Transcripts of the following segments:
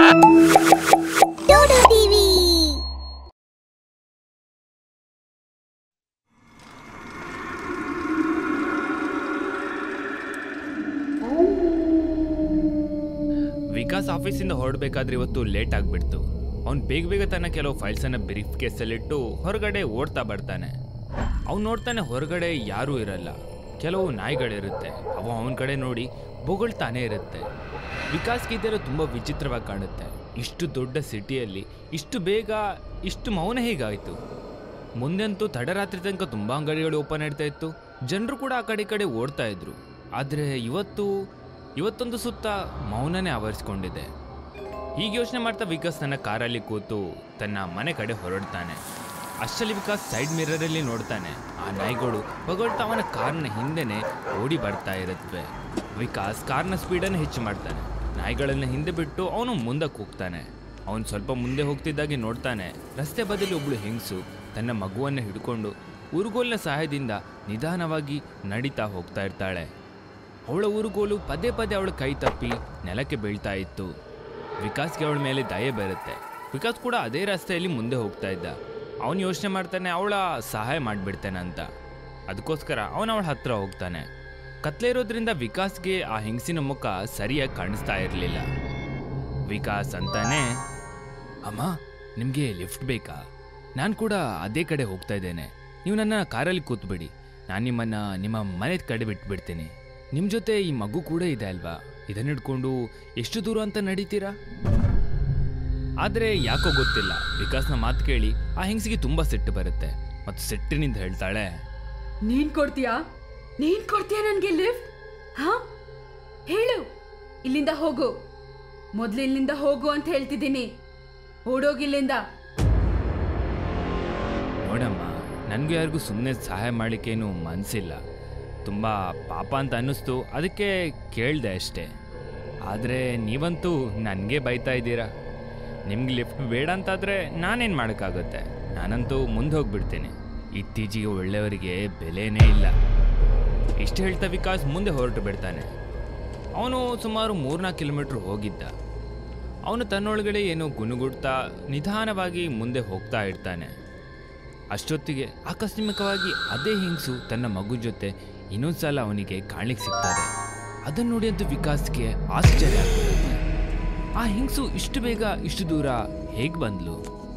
ಡೋಡೋ TV Vikas ಆಫೀಸಿಂದ ಹೊರಡಬೇಕಾದ್ರೆ ಇವತ್ತು late ಆಗಿಬಿಡ್ತು ಅವ್ನು ಬೇಗ ಬೇಗ ತನ್ನ ಕೆಲವು ಫೈಲ್ಸನ್ನು ಬ್ರೀಫ್ ಕೇಸಲ್ಲಿಟ್ಟು ಹೊರಗಡೆ ಓಡ್ತಾ ಬರ್ತಾನೆ ಅವ್ನು ನೋಡ್ತಾನೆ ಹೊರಗಡೆ ಯಾರೂ ಇರಲ್ಲ ಕೆಲವು ನಾಯಿಗಳಿರುತ್ತೆ ಅವು ಅವನ ಕಡೆ ನೋಡಿ ಬೊಗಳ್ತಾನೆ ಇರುತ್ತೆ ವಿಕಾಸ್ಗೆ ಇದೆಲ್ಲ ತುಂಬ ವಿಚಿತ್ರವಾಗಿ ಕಾಣುತ್ತೆ ಇಷ್ಟು ದೊಡ್ಡ ಸಿಟಿಯಲ್ಲಿ ಇಷ್ಟು ಬೇಗ ಇಷ್ಟು ಮೌನ ಹೇಗಾಯಿತು ಮುಂದೆಂತೂ ತಡರಾತ್ರಿ ತನಕ ತುಂಬ ಅಂಗಡಿಗಳು ಓಪನ್ ಇರ್ತಾ ಇತ್ತು ಜನರು ಕೂಡ ಆ ಕಡೆ ಈ ಕಡೆ ಓಡ್ತಾ ಇದ್ರು ಆದರೆ ಇವತ್ತು ಇವತ್ತೊಂದು ಸುತ್ತ ಮೌನನೇ ಆವರಿಸ್ಕೊಂಡಿದೆ ಹೀಗೆ ಯೋಚನೆ ಮಾಡ್ತಾ ವಿಕಾಸ್ ತನ್ನ ಕಾರಲ್ಲಿ ಕೂತು ತನ್ನ ಮನೆ ಕಡೆ ಹೊರಡ್ತಾನೆ ಅಷ್ಟರಲ್ಲಿ ವಿಕಾಸ್ ಸೈಡ್ ಮಿರರಲ್ಲಿ ನೋಡ್ತಾನೆ ಆ ನಾಯಿಗಳು ಬಗೊಳ್ತಾ ಅವನ ಕಾರ್ನ ಹಿಂದೆನೆ ಓಡಿ ಬರ್ತಾ ಇರುತ್ತವೆ ವಿಕಾಸ್ ಕಾರ್ನ ಸ್ಪೀಡನ್ನು ಹೆಚ್ಚು ಮಾಡ್ತಾನೆ ನಾಯಿಗಳನ್ನು ಹಿಂದೆ ಬಿಟ್ಟು ಅವನು ಮುಂದಕ್ಕೆ ಹೋಗ್ತಾನೆ ಅವನು ಸ್ವಲ್ಪ ಮುಂದೆ ಹೋಗ್ತಿದ್ದಾಗೆ ನೋಡ್ತಾನೆ ರಸ್ತೆ ಬದಲಿ ಒಬ್ಳು ಹೆಂಗಸು ತನ್ನ ಮಗುವನ್ನು ಹಿಡ್ಕೊಂಡು ಉರುಗೋಲಿನ ಸಹಾಯದಿಂದ ನಿಧಾನವಾಗಿ ನಡೀತಾ ಹೋಗ್ತಾ ಇರ್ತಾಳೆ ಅವಳ ಉರುಗೋಲು ಪದೇ ಪದೇ ಅವಳ ಕೈ ತಪ್ಪಿ ನೆಲಕ್ಕೆ ಬೀಳ್ತಾ ಇತ್ತು ವಿಕಾಸ್ಗೆ ಅವಳ ಮೇಲೆ ದಯೆ ಬರುತ್ತೆ ವಿಕಾಸ್ ಕೂಡ ಅದೇ ರಸ್ತೆಯಲ್ಲಿ ಮುಂದೆ ಹೋಗ್ತಾ ಇದ್ದ ಅವನು ಯೋಚನೆ ಮಾಡ್ತಾನೆ ಅವಳ ಸಹಾಯ ಮಾಡಿಬಿಡ್ತಾನೆ ಅಂತ ಅದಕ್ಕೋಸ್ಕರ ಅವನು ಅವಳ ಹತ್ರ ಹೋಗ್ತಾನೆ ಕತ್ಲೆ ಇರೋದ್ರಿಂದ ವಿಕಾಸ್ಗೆ ಆ ಹೆಂಗಸಿನ ಮುಖ ಸರಿಯಾಗಿ ಕಾಣಿಸ್ತಾ ಇರಲಿಲ್ಲ ವಿಕಾಸ್ ಅಂತಾನೆ ಅಮ್ಮ ನಿಮಗೆ ಲಿಫ್ಟ್ ಬೇಕಾ ನಾನು ಕೂಡ ಅದೇ ಕಡೆ ಹೋಗ್ತಾ ಇದ್ದೇನೆ ನೀವು ನನ್ನ ಕಾರಲ್ಲಿ ಕೂತ್ಬಿಡಿ ನಾನು ನಿಮ್ಮನ್ನು ನಿಮ್ಮ ಮನೆ ಕಡೆ ಬಿಟ್ಬಿಡ್ತೀನಿ ನಿಮ್ಮ ಜೊತೆ ಈ ಮಗು ಕೂಡ ಇದೆ ಅಲ್ವಾ ಇದನ್ನ ಹಿಡ್ಕೊಂಡು ಎಷ್ಟು ದೂರ ಅಂತ ನಡೀತೀರಾ ಆದರೆ ಯಾಕೋ ಗೊತ್ತಿಲ್ಲ ವಿಕಾಸ್ನ ಮಾತು ಕೇಳಿ ಆ ಹೆಂಗಸಿಗೆ ತುಂಬ ಸಿಟ್ಟು ಬರುತ್ತೆ ಮತ್ತು ಸಿಟ್ಟಿನಿಂದ ಹೇಳ್ತಾಳೆ ನೀನ್ ಕೊಡ್ತೀಯಾ ನೀನ್ ಕೊಡ್ತೀಯಾ ನನ್ಗೆ ಲಿಫ್ಟ್ ಹಾ ಹೇಳು ಇಲ್ಲಿಂದ ಹೋಗು ಮೊದ್ಲು ಇಲ್ಲಿಂದ ಹೋಗು ಅಂತ ಹೇಳ್ತಿದ್ದೀನಿ ಓಡೋಗಿಲ್ಲಿಂದ ನೋಡಮ್ಮ ನನಗೂ ಯಾರಿಗೂ ಸುಮ್ಮನೆ ಸಹಾಯ ಮಾಡಲಿಕ್ಕೇನು ಮನಸ್ಸಿಲ್ಲ ತುಂಬ ಪಾಪ ಅಂತ ಅನ್ನಿಸ್ತು ಅದಕ್ಕೆ ಕೇಳಿದೆ ಅಷ್ಟೇ ಆದರೆ ನೀವಂತೂ ನನಗೆ ಬೈತಾ ಇದ್ದೀರಾ ನಿಮ್ಗೆ ಲಿಫ್ಟ್ ಬೇಡ ಅಂತಾದರೆ ನಾನೇನು ಮಾಡೋಕ್ಕಾಗುತ್ತೆ ನಾನಂತೂ ಮುಂದೆ ಹೋಗ್ಬಿಡ್ತೀನಿ ಇತ್ತೀಚೆಗೆ ಒಳ್ಳೆಯವರಿಗೆ ಬೆಲೆನೇ ಇಲ್ಲ ಇಷ್ಟು ಹೇಳ್ತಾ ವಿಕಾಸ್ ಮುಂದೆ ಹೊರಟು ಬಿಡ್ತಾನೆ ಅವನು ಸುಮಾರು ಮೂರ್ನಾಲ್ಕು ಕಿಲೋಮೀಟ್ರ್ ಹೋಗಿದ್ದ ಅವನು ತನ್ನೊಳಗಡೆ ಏನೋ ಗುನುಗುಡ್ತಾ ನಿಧಾನವಾಗಿ ಮುಂದೆ ಹೋಗ್ತಾ ಇರ್ತಾನೆ ಅಷ್ಟೊತ್ತಿಗೆ ಆಕಸ್ಮಿಕವಾಗಿ ಅದೇ ಹೆಂಗಸು ತನ್ನ ಮಗು ಜೊತೆ ಇನ್ನೊಂದ್ಸಲ ಅವನಿಗೆ ಕಾಣ್ಲಿಕ್ಕೆ ಸಿಗ್ತಾರೆ ಅದನ್ನು ನೋಡಿ ಅಂತೂ ವಿಕಾಸ್ಗೆ ಆಶ್ಚರ್ಯ ಆಗ್ಬಿಡುತ್ತೆ ಆ ಹೆಂಗಸು ಇಷ್ಟು ಬೇಗ ಇಷ್ಟು ದೂರ ಹೇಗೆ ಬಂದ್ಲು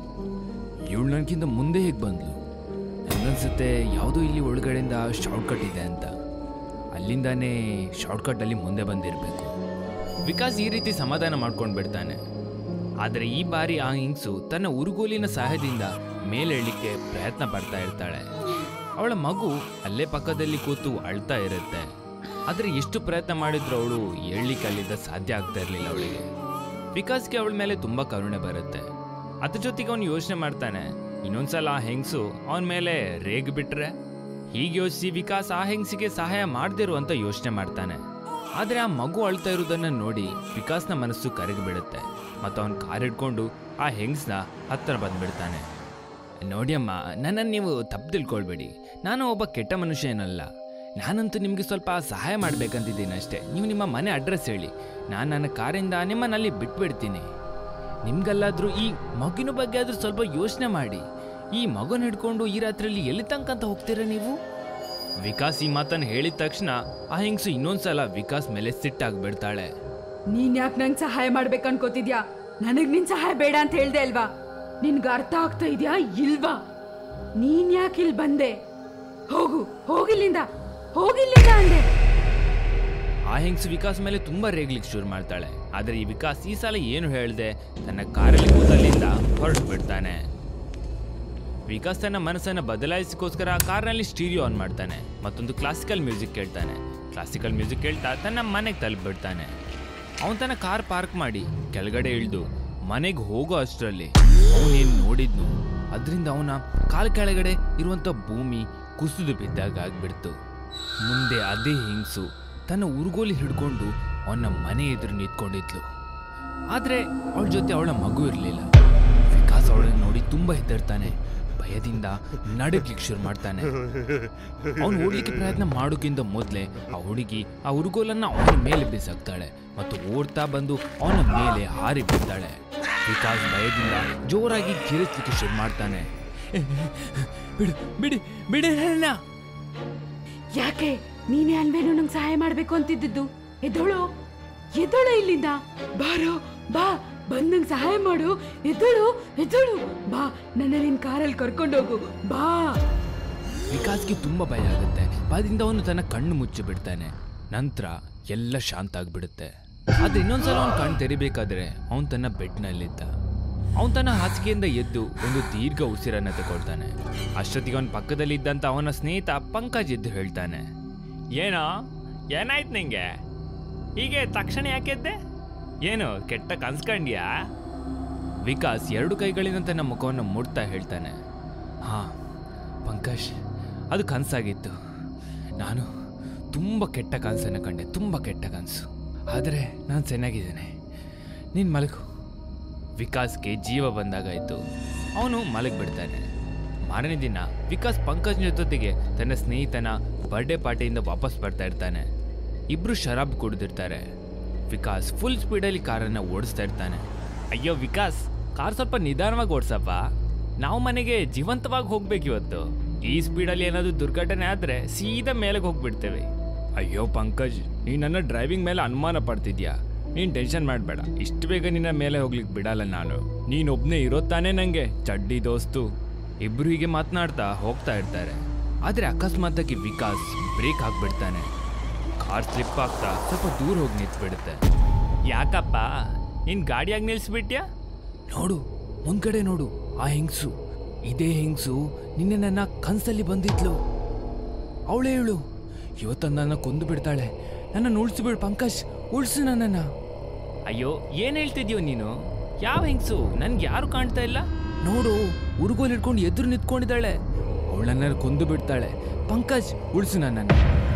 ಇವಳು ನನಗಿಂತ ಮುಂದೆ ಹೇಗೆ ಬಂದ್ಲು ನನಗನ್ಸುತ್ತೆ ಯಾವುದೋ ಇಲ್ಲಿ ಒಳಗಡೆಯಿಂದ ಶಾರ್ಟ್ಕಟ್ ಇದೆ ಅಂತ ಅಲ್ಲಿಂದಾನೇ ಶಾರ್ಟ್ಕಟ್ಟಲ್ಲಿ ಮುಂದೆ ಬಂದಿರಬೇಕು ವಿಕಾಸ್ ಈ ರೀತಿ ಸಮಾಧಾನ ಮಾಡ್ಕೊಂಡು ಬಿಡ್ತಾನೆ ಆದರೆ ಈ ಬಾರಿ ಆ ಹಿಂಗ್ಸು ತನ್ನ ಉರುಗೋಲಿನ ಸಹಾಯದಿಂದ ಮೇಲೇಳಲಿಕ್ಕೆ ಪ್ರಯತ್ನ ಪಡ್ತಾ ಇರ್ತಾಳೆ ಅವಳ ಮಗು ಅಲ್ಲೇ ಪಕ್ಕದಲ್ಲಿ ಕೂತು ಅಳ್ತಾ ಇರುತ್ತೆ ಆದರೆ ಎಷ್ಟು ಪ್ರಯತ್ನ ಮಾಡಿದ್ರು ಅವಳು ಏಳ್ಲಿಕ್ಕೆ ಅಲ್ಲಿದ್ದ ಸಾಧ್ಯ ಆಗ್ತಾ ಇರಲಿಲ್ಲ ಅವಳಿಗೆ ವಿಕಾಸ್ಗೆ ಅವಳ ಮೇಲೆ ತುಂಬ ಕರುಣೆ ಬರುತ್ತೆ ಅದ್ರ ಜೊತೆಗೆ ಅವನು ಯೋಚನೆ ಮಾಡ್ತಾನೆ ಇನ್ನೊಂದ್ಸಲ ಆ ಹೆಂಗಸು ಅವನ ಮೇಲೆ ರೇಗ್ ಬಿಟ್ರೆ ಹೀಗೆ ಯೋಚಿಸಿ ವಿಕಾಸ್ ಆ ಹೆಂಗಸಿಗೆ ಸಹಾಯ ಮಾಡ್ದಿರು ಅಂತ ಯೋಚನೆ ಮಾಡ್ತಾನೆ ಆದರೆ ಆ ಮಗು ಅಳ್ತಾ ಇರೋದನ್ನ ನೋಡಿ ವಿಕಾಸ್ನ ಮನಸ್ಸು ಕರಗಿಬಿಡುತ್ತೆ ಮತ್ತು ಅವನು ಕಾರ್ ಹಿಡ್ಕೊಂಡು ಆ ಹೆಂಗಸ್ನ ಹತ್ತಿರ ಬಂದ್ಬಿಡ್ತಾನೆ ನೋಡಿ ಅಮ್ಮ ನನ್ನನ್ನು ನೀವು ತಪ್ಪು ತಿಳ್ಕೊಳ್ಬೇಡಿ ನಾನು ಒಬ್ಬ ಕೆಟ್ಟ ಮನುಷ್ಯ ಏನಲ್ಲ ನಾನಂತೂ ನಿಮಗೆ ಸ್ವಲ್ಪ ಸಹಾಯ ಮಾಡಬೇಕಂತಿದ್ದೀನಿ ಅಷ್ಟೇ ನೀವು ನಿಮ್ಮ ಮನೆ ಅಡ್ರೆಸ್ ಹೇಳಿ ನಾನು ನನ್ನ ಕಾರಿಂದ ನಿಮ್ಮನ್ನಲ್ಲಿ ಬಿಟ್ಬಿಡ್ತೀನಿ ನಿಮ್ಗಲ್ಲಾದ್ರೂ ಈ ಮಗುವಿನ ಬಗ್ಗೆ ಆದ್ರೂ ಸ್ವಲ್ಪ ಯೋಚನೆ ಮಾಡಿ ಈ ಮಗುನ ಹಿಡ್ಕೊಂಡು ಈ ರಾತ್ರಿಯಲ್ಲಿ ಎಲ್ಲಿ ತನಕ ಅಂತ ಹೋಗ್ತೀರಾ ನೀವು ವಿಕಾಸ್ ಈ ಮಾತನ್ನು ಹೇಳಿದ ತಕ್ಷಣ ಆ ಹೆಂಗಸು ಇನ್ನೊಂದ್ಸಲ ವಿಕಾಸ್ ಮೇಲೆ ಸಿಟ್ಟಾಗ್ಬಿಡ್ತಾಳೆ ನೀನ್ ಯಾಕೆ ನಂಗೆ ಸಹಾಯ ಮಾಡ್ಬೇಕು ಅನ್ಕೋತಿದ್ಯಾ ನನಗ್ ನಿನ್ ಸಹಾಯ ಬೇಡ ಅಂತ ಹೇಳ್ದೆ ಅಲ್ವಾ ನಿನ್ಗೆ ಅರ್ಥ ಆಗ್ತಾ ಇದ್ಯಾ ಇಲ್ವಾ ನೀನ್ ಯಾಕೆ ಇಲ್ಲಿ ಬಂದೆ ಹೋಗು ಹೋಗಿಲ್ಲಿಂದ ಹೋಗಿಲ್ಲಿಂದ ಅಂದೆ ಆ ಹೆಂಗಸು ವಿಕಾಸ್ ಮೇಲೆ ತುಂಬಾ ರೇಗ್ಲಿಕ್ಕೆ ಶುರು ಮಾಡ್ತಾಳೆ ಆದರೆ ಈ ವಿಕಾಸ್ ಈ ಸಲ ಏನು ಹೇಳ್ದೆ ತನ್ನ ಕಾರಲ್ಲಿ ಕೂತಲ್ಲಿಂದ ಹೊರಟು ಬಿಡ್ತಾನೆ ವಿಕಾಸ್ ತನ್ನ ಮನಸ್ಸನ್ನು ಬದಲಾಯಿಸಿಕೋಸ್ಕರ ಕಾರ್ನಲ್ಲಿ ಸ್ಟೀರಿಯೋ ಆನ್ ಮಾಡ್ತಾನೆ ಮತ್ತೊಂದು ಕ್ಲಾಸಿಕಲ್ ಮ್ಯೂಸಿಕ್ ಕೇಳ್ತಾನೆ ಕ್ಲಾಸಿಕಲ್ ಮ್ಯೂಸಿಕ್ ಕೇಳ್ತಾ ತನ್ನ ಮನೆಗೆ ತಲುಪಿಬಿಡ್ತಾನೆ ಅವನು ತನ್ನ ಕಾರ್ ಪಾರ್ಕ್ ಮಾಡಿ ಕೆಳಗಡೆ ಇಳಿದು ಮನೆಗೆ ಹೋಗೋ ಅಷ್ಟರಲ್ಲಿ ಅವನೇನು ನೋಡಿದ್ನು ಅದರಿಂದ ಅವನ ಕಾಲ್ ಕೆಳಗಡೆ ಇರುವಂಥ ಭೂಮಿ ಕುಸಿದು ಬಿದ್ದಾಗ ಆಗ್ಬಿಡ್ತು ಮುಂದೆ ಅದೇ ಹಿಂಗ್ಸು ತನ್ನ ಉರುಗೋಲಿ ಹಿಡ್ಕೊಂಡು ಅವನ ಮನೆ ಎದುರು ನಿಂತ್ಕೊಂಡಿದ್ಲು ಆದರೆ ಅವಳ ಜೊತೆ ಅವಳ ಮಗು ಇರಲಿಲ್ಲ ವಿಕಾಸ್ ಅವಳನ್ನು ನೋಡಿ ತುಂಬ ಹೆದರ್ತಾನೆ ಭಯದಿಂದ ನಡಗ್ಲಿಕ್ಕೆ ಶುರು ಮಾಡ್ತಾನೆ ಅವನು ಓಡ್ಲಿಕ್ಕೆ ಪ್ರಯತ್ನ ಮಾಡೋಕ್ಕಿಂತ ಮೊದಲೇ ಆ ಹುಡುಗಿ ಆ ಹುಡುಗೋಲನ್ನ ಅವನ ಮೇಲೆ ಬಿಸಾಕ್ತಾಳೆ ಮತ್ತು ಓಡ್ತಾ ಬಂದು ಅವನ ಮೇಲೆ ಹಾರಿ ಬಿಡ್ತಾಳೆ ವಿಕಾಸ್ ಭಯದಿಂದ ಜೋರಾಗಿ ಕಿರಿಸ್ಲಿಕ್ಕೆ ಶುರು ಮಾಡ್ತಾನೆ ಬಿಡು ಬಿಡಿ ಬಿಡಿ ನನ್ನ ಯಾಕೆ ನೀನೇ ಅಲ್ವೇನೋ ನಂಗೆ ಸಹಾಯ ಮಾಡ್ಬೇಕು ಅಂತಿದ್ದು ಎದ್ದೋಳು ಎದ್ದೋಳು ಇಲ್ಲಿಂದ ಬಾರೋ ಬಾ ಬಂದ್ ನಂಗೆ ಸಹಾಯ ಮಾಡು ಎದ್ದೋಳು ಎದ್ದೋಳು ಬಾ ನನ್ನ ನಿನ್ ಕಾರಲ್ಲಿ ಕರ್ಕೊಂಡೋಗು ಬಾ ವಿಕಾಸ್ಗೆ ತುಂಬಾ ಭಯ ಆಗುತ್ತೆ ಭಯದಿಂದ ಅವನು ತನ್ನ ಕಣ್ಣು ಮುಚ್ಚಿ ಬಿಡ್ತಾನೆ ನಂತರ ಎಲ್ಲ ಶಾಂತ ಆಗ್ಬಿಡುತ್ತೆ ಆದ್ರೆ ಇನ್ನೊಂದ್ಸಲ ಅವನು ಕಣ್ಣು ತೆರಿಬೇಕಾದ್ರೆ ಅವನು ತನ್ನ ಬೆಡ್ನಲ್ಲಿದ್ದ ಅವನು ತನ್ನ ಹಾಸಿಗೆಯಿಂದ ಎದ್ದು ಒಂದು ದೀರ್ಘ ಉಸಿರನ್ನ ತಗೊಳ್ತಾನೆ ಅಷ್ಟೊತ್ತಿಗೆ ಅವನ ಪಕ್ಕದಲ್ಲಿದ್ದಂತ ಅವನ ಸ್ನೇಹಿತ ಪಂಕಜ್ ಎದ್ದು ಹೇಳ್ತಾನೆ ಏನೋ ಏನಾಯ್ತು ನಿಂಗೆ ಹೀಗೆ ತಕ್ಷಣ ಯಾಕೆದ್ದೆ ಏನು ಕೆಟ್ಟ ಕನ್ಸ್ಕಂಡ್ಯಾ ವಿಕಾಸ್ ಎರಡು ಕೈಗಳಿಂದ ತನ್ನ ಮುಖವನ್ನು ಮುಡ್ತಾ ಹೇಳ್ತಾನೆ ಹಾ ಪಂಕಜ್ ಅದು ಕನಸಾಗಿತ್ತು ನಾನು ತುಂಬ ಕೆಟ್ಟ ಕನಸನ್ನು ಕಂಡೆ ತುಂಬ ಕೆಟ್ಟ ಕನಸು ಆದರೆ ನಾನು ಚೆನ್ನಾಗಿದ್ದೇನೆ ನೀನು ಮಲಗು ವಿಕಾಸ್ಗೆ ಜೀವ ಬಂದಾಗಾಯಿತು ಅವನು ಮಲಗಿಬಿಡ್ತಾನೆ ಮಾರನೇ ದಿನ ವಿಕಾಸ್ ಪಂಕಜ್ ಜೊತೆಗೆ ತನ್ನ ಸ್ನೇಹಿತನ ಬರ್ಡೇ ಪಾರ್ಟಿಯಿಂದ ವಾಪಸ್ ಬರ್ತಾ ಇರ್ತಾನೆ ಇಬ್ರು ಶರಾಬ್ ಕುಡಿದಿರ್ತಾರೆ ವಿಕಾಸ್ ಫುಲ್ ಸ್ಪೀಡಲ್ಲಿ ಕಾರನ್ನು ಓಡಿಸ್ತಾ ಇರ್ತಾನೆ ಅಯ್ಯೋ ವಿಕಾಸ್ ಕಾರ್ ಸ್ವಲ್ಪ ನಿಧಾನವಾಗಿ ಓಡಿಸಪ್ಪ ನಾವು ಮನೆಗೆ ಜೀವಂತವಾಗಿ ಹೋಗ್ಬೇಕು ಇವತ್ತು ಈ ಸ್ಪೀಡಲ್ಲಿ ಏನಾದರೂ ದುರ್ಘಟನೆ ಆದರೆ ಸೀದಾ ಮೇಲೆಗೆ ಹೋಗ್ಬಿಡ್ತೇವೆ ಅಯ್ಯೋ ಪಂಕಜ್ ನೀನು ನನ್ನ ಡ್ರೈವಿಂಗ್ ಮೇಲೆ ಅನುಮಾನ ಪಡ್ತಿದ್ಯಾ ನೀನು ಟೆನ್ಷನ್ ಮಾಡಬೇಡ ಇಷ್ಟು ಬೇಗ ನಿನ್ನ ಮೇಲೆ ಹೋಗ್ಲಿಕ್ಕೆ ಬಿಡಲ್ಲ ನಾನು ನೀನೊಬ್ಬನೇ ಇರೋ ತಾನೇ ನನಗೆ ಚಡ್ಡಿ ದೋಸ್ತು ಇಬ್ರು ಹೀಗೆ ಮಾತನಾಡ್ತಾ ಹೋಗ್ತಾ ಇರ್ತಾರೆ ಆದರೆ ಅಕಸ್ಮಾತಾಗಿ ವಿಕಾಸ್ ಬ್ರೇಕ್ ಹಾಕ್ಬಿಡ್ತಾನೆ ಕಾರ್ ಸ್ಲಿಪ್ ಆಗ್ತಾ ಸ್ವಲ್ಪ ದೂರ ಹೋಗಿ ನಿಂತ್ಬಿಡುತ್ತೆ ಯಾಕಪ್ಪ ನೀನು ಗಾಡಿಯಾಗಿ ನಿಲ್ಲಿಸ್ಬಿಟ್ಯಾ ನೋಡು ಮುಂದ್ಗಡೆ ನೋಡು ಆ ಹೆಂಗ್ಸು ಇದೇ ಹೆಂಗ್ಸು ನಿನ್ನೆ ನನ್ನ ಕನ್ಸಲ್ಲಿ ಬಂದಿದ್ಲು ಅವಳೇ ಹೇಳು ಇವತ್ತ ನನ್ನ ಕೊಂದು ಬಿಡ್ತಾಳೆ ನನ್ನ ಉಳಿಸ್ಬಿಡು ಪಂಕಜ್ ಉಳಿಸು ನನ್ನನ್ನ ಅಯ್ಯೋ ಏನ್ ಹೇಳ್ತಿದ್ಯೋ ನೀನು ಯಾವ ಹೆಂಗ್ಸು ನನ್ಗೆ ಯಾರು ಕಾಣ್ತಾ ಇಲ್ಲ ನೋಡು ಉರುಗೋಲ್ ಹಿಡ್ಕೊಂಡು ಎದುರು ನಿಂತ್ಕೊಂಡಿದ್ದಾಳೆ ಅವಳನ್ನ ಕೊಂದು ಬಿಡ್ತಾಳೆ ಪಂಕಜ್ ಉಳಿಸು ನನ್ನನ್ನು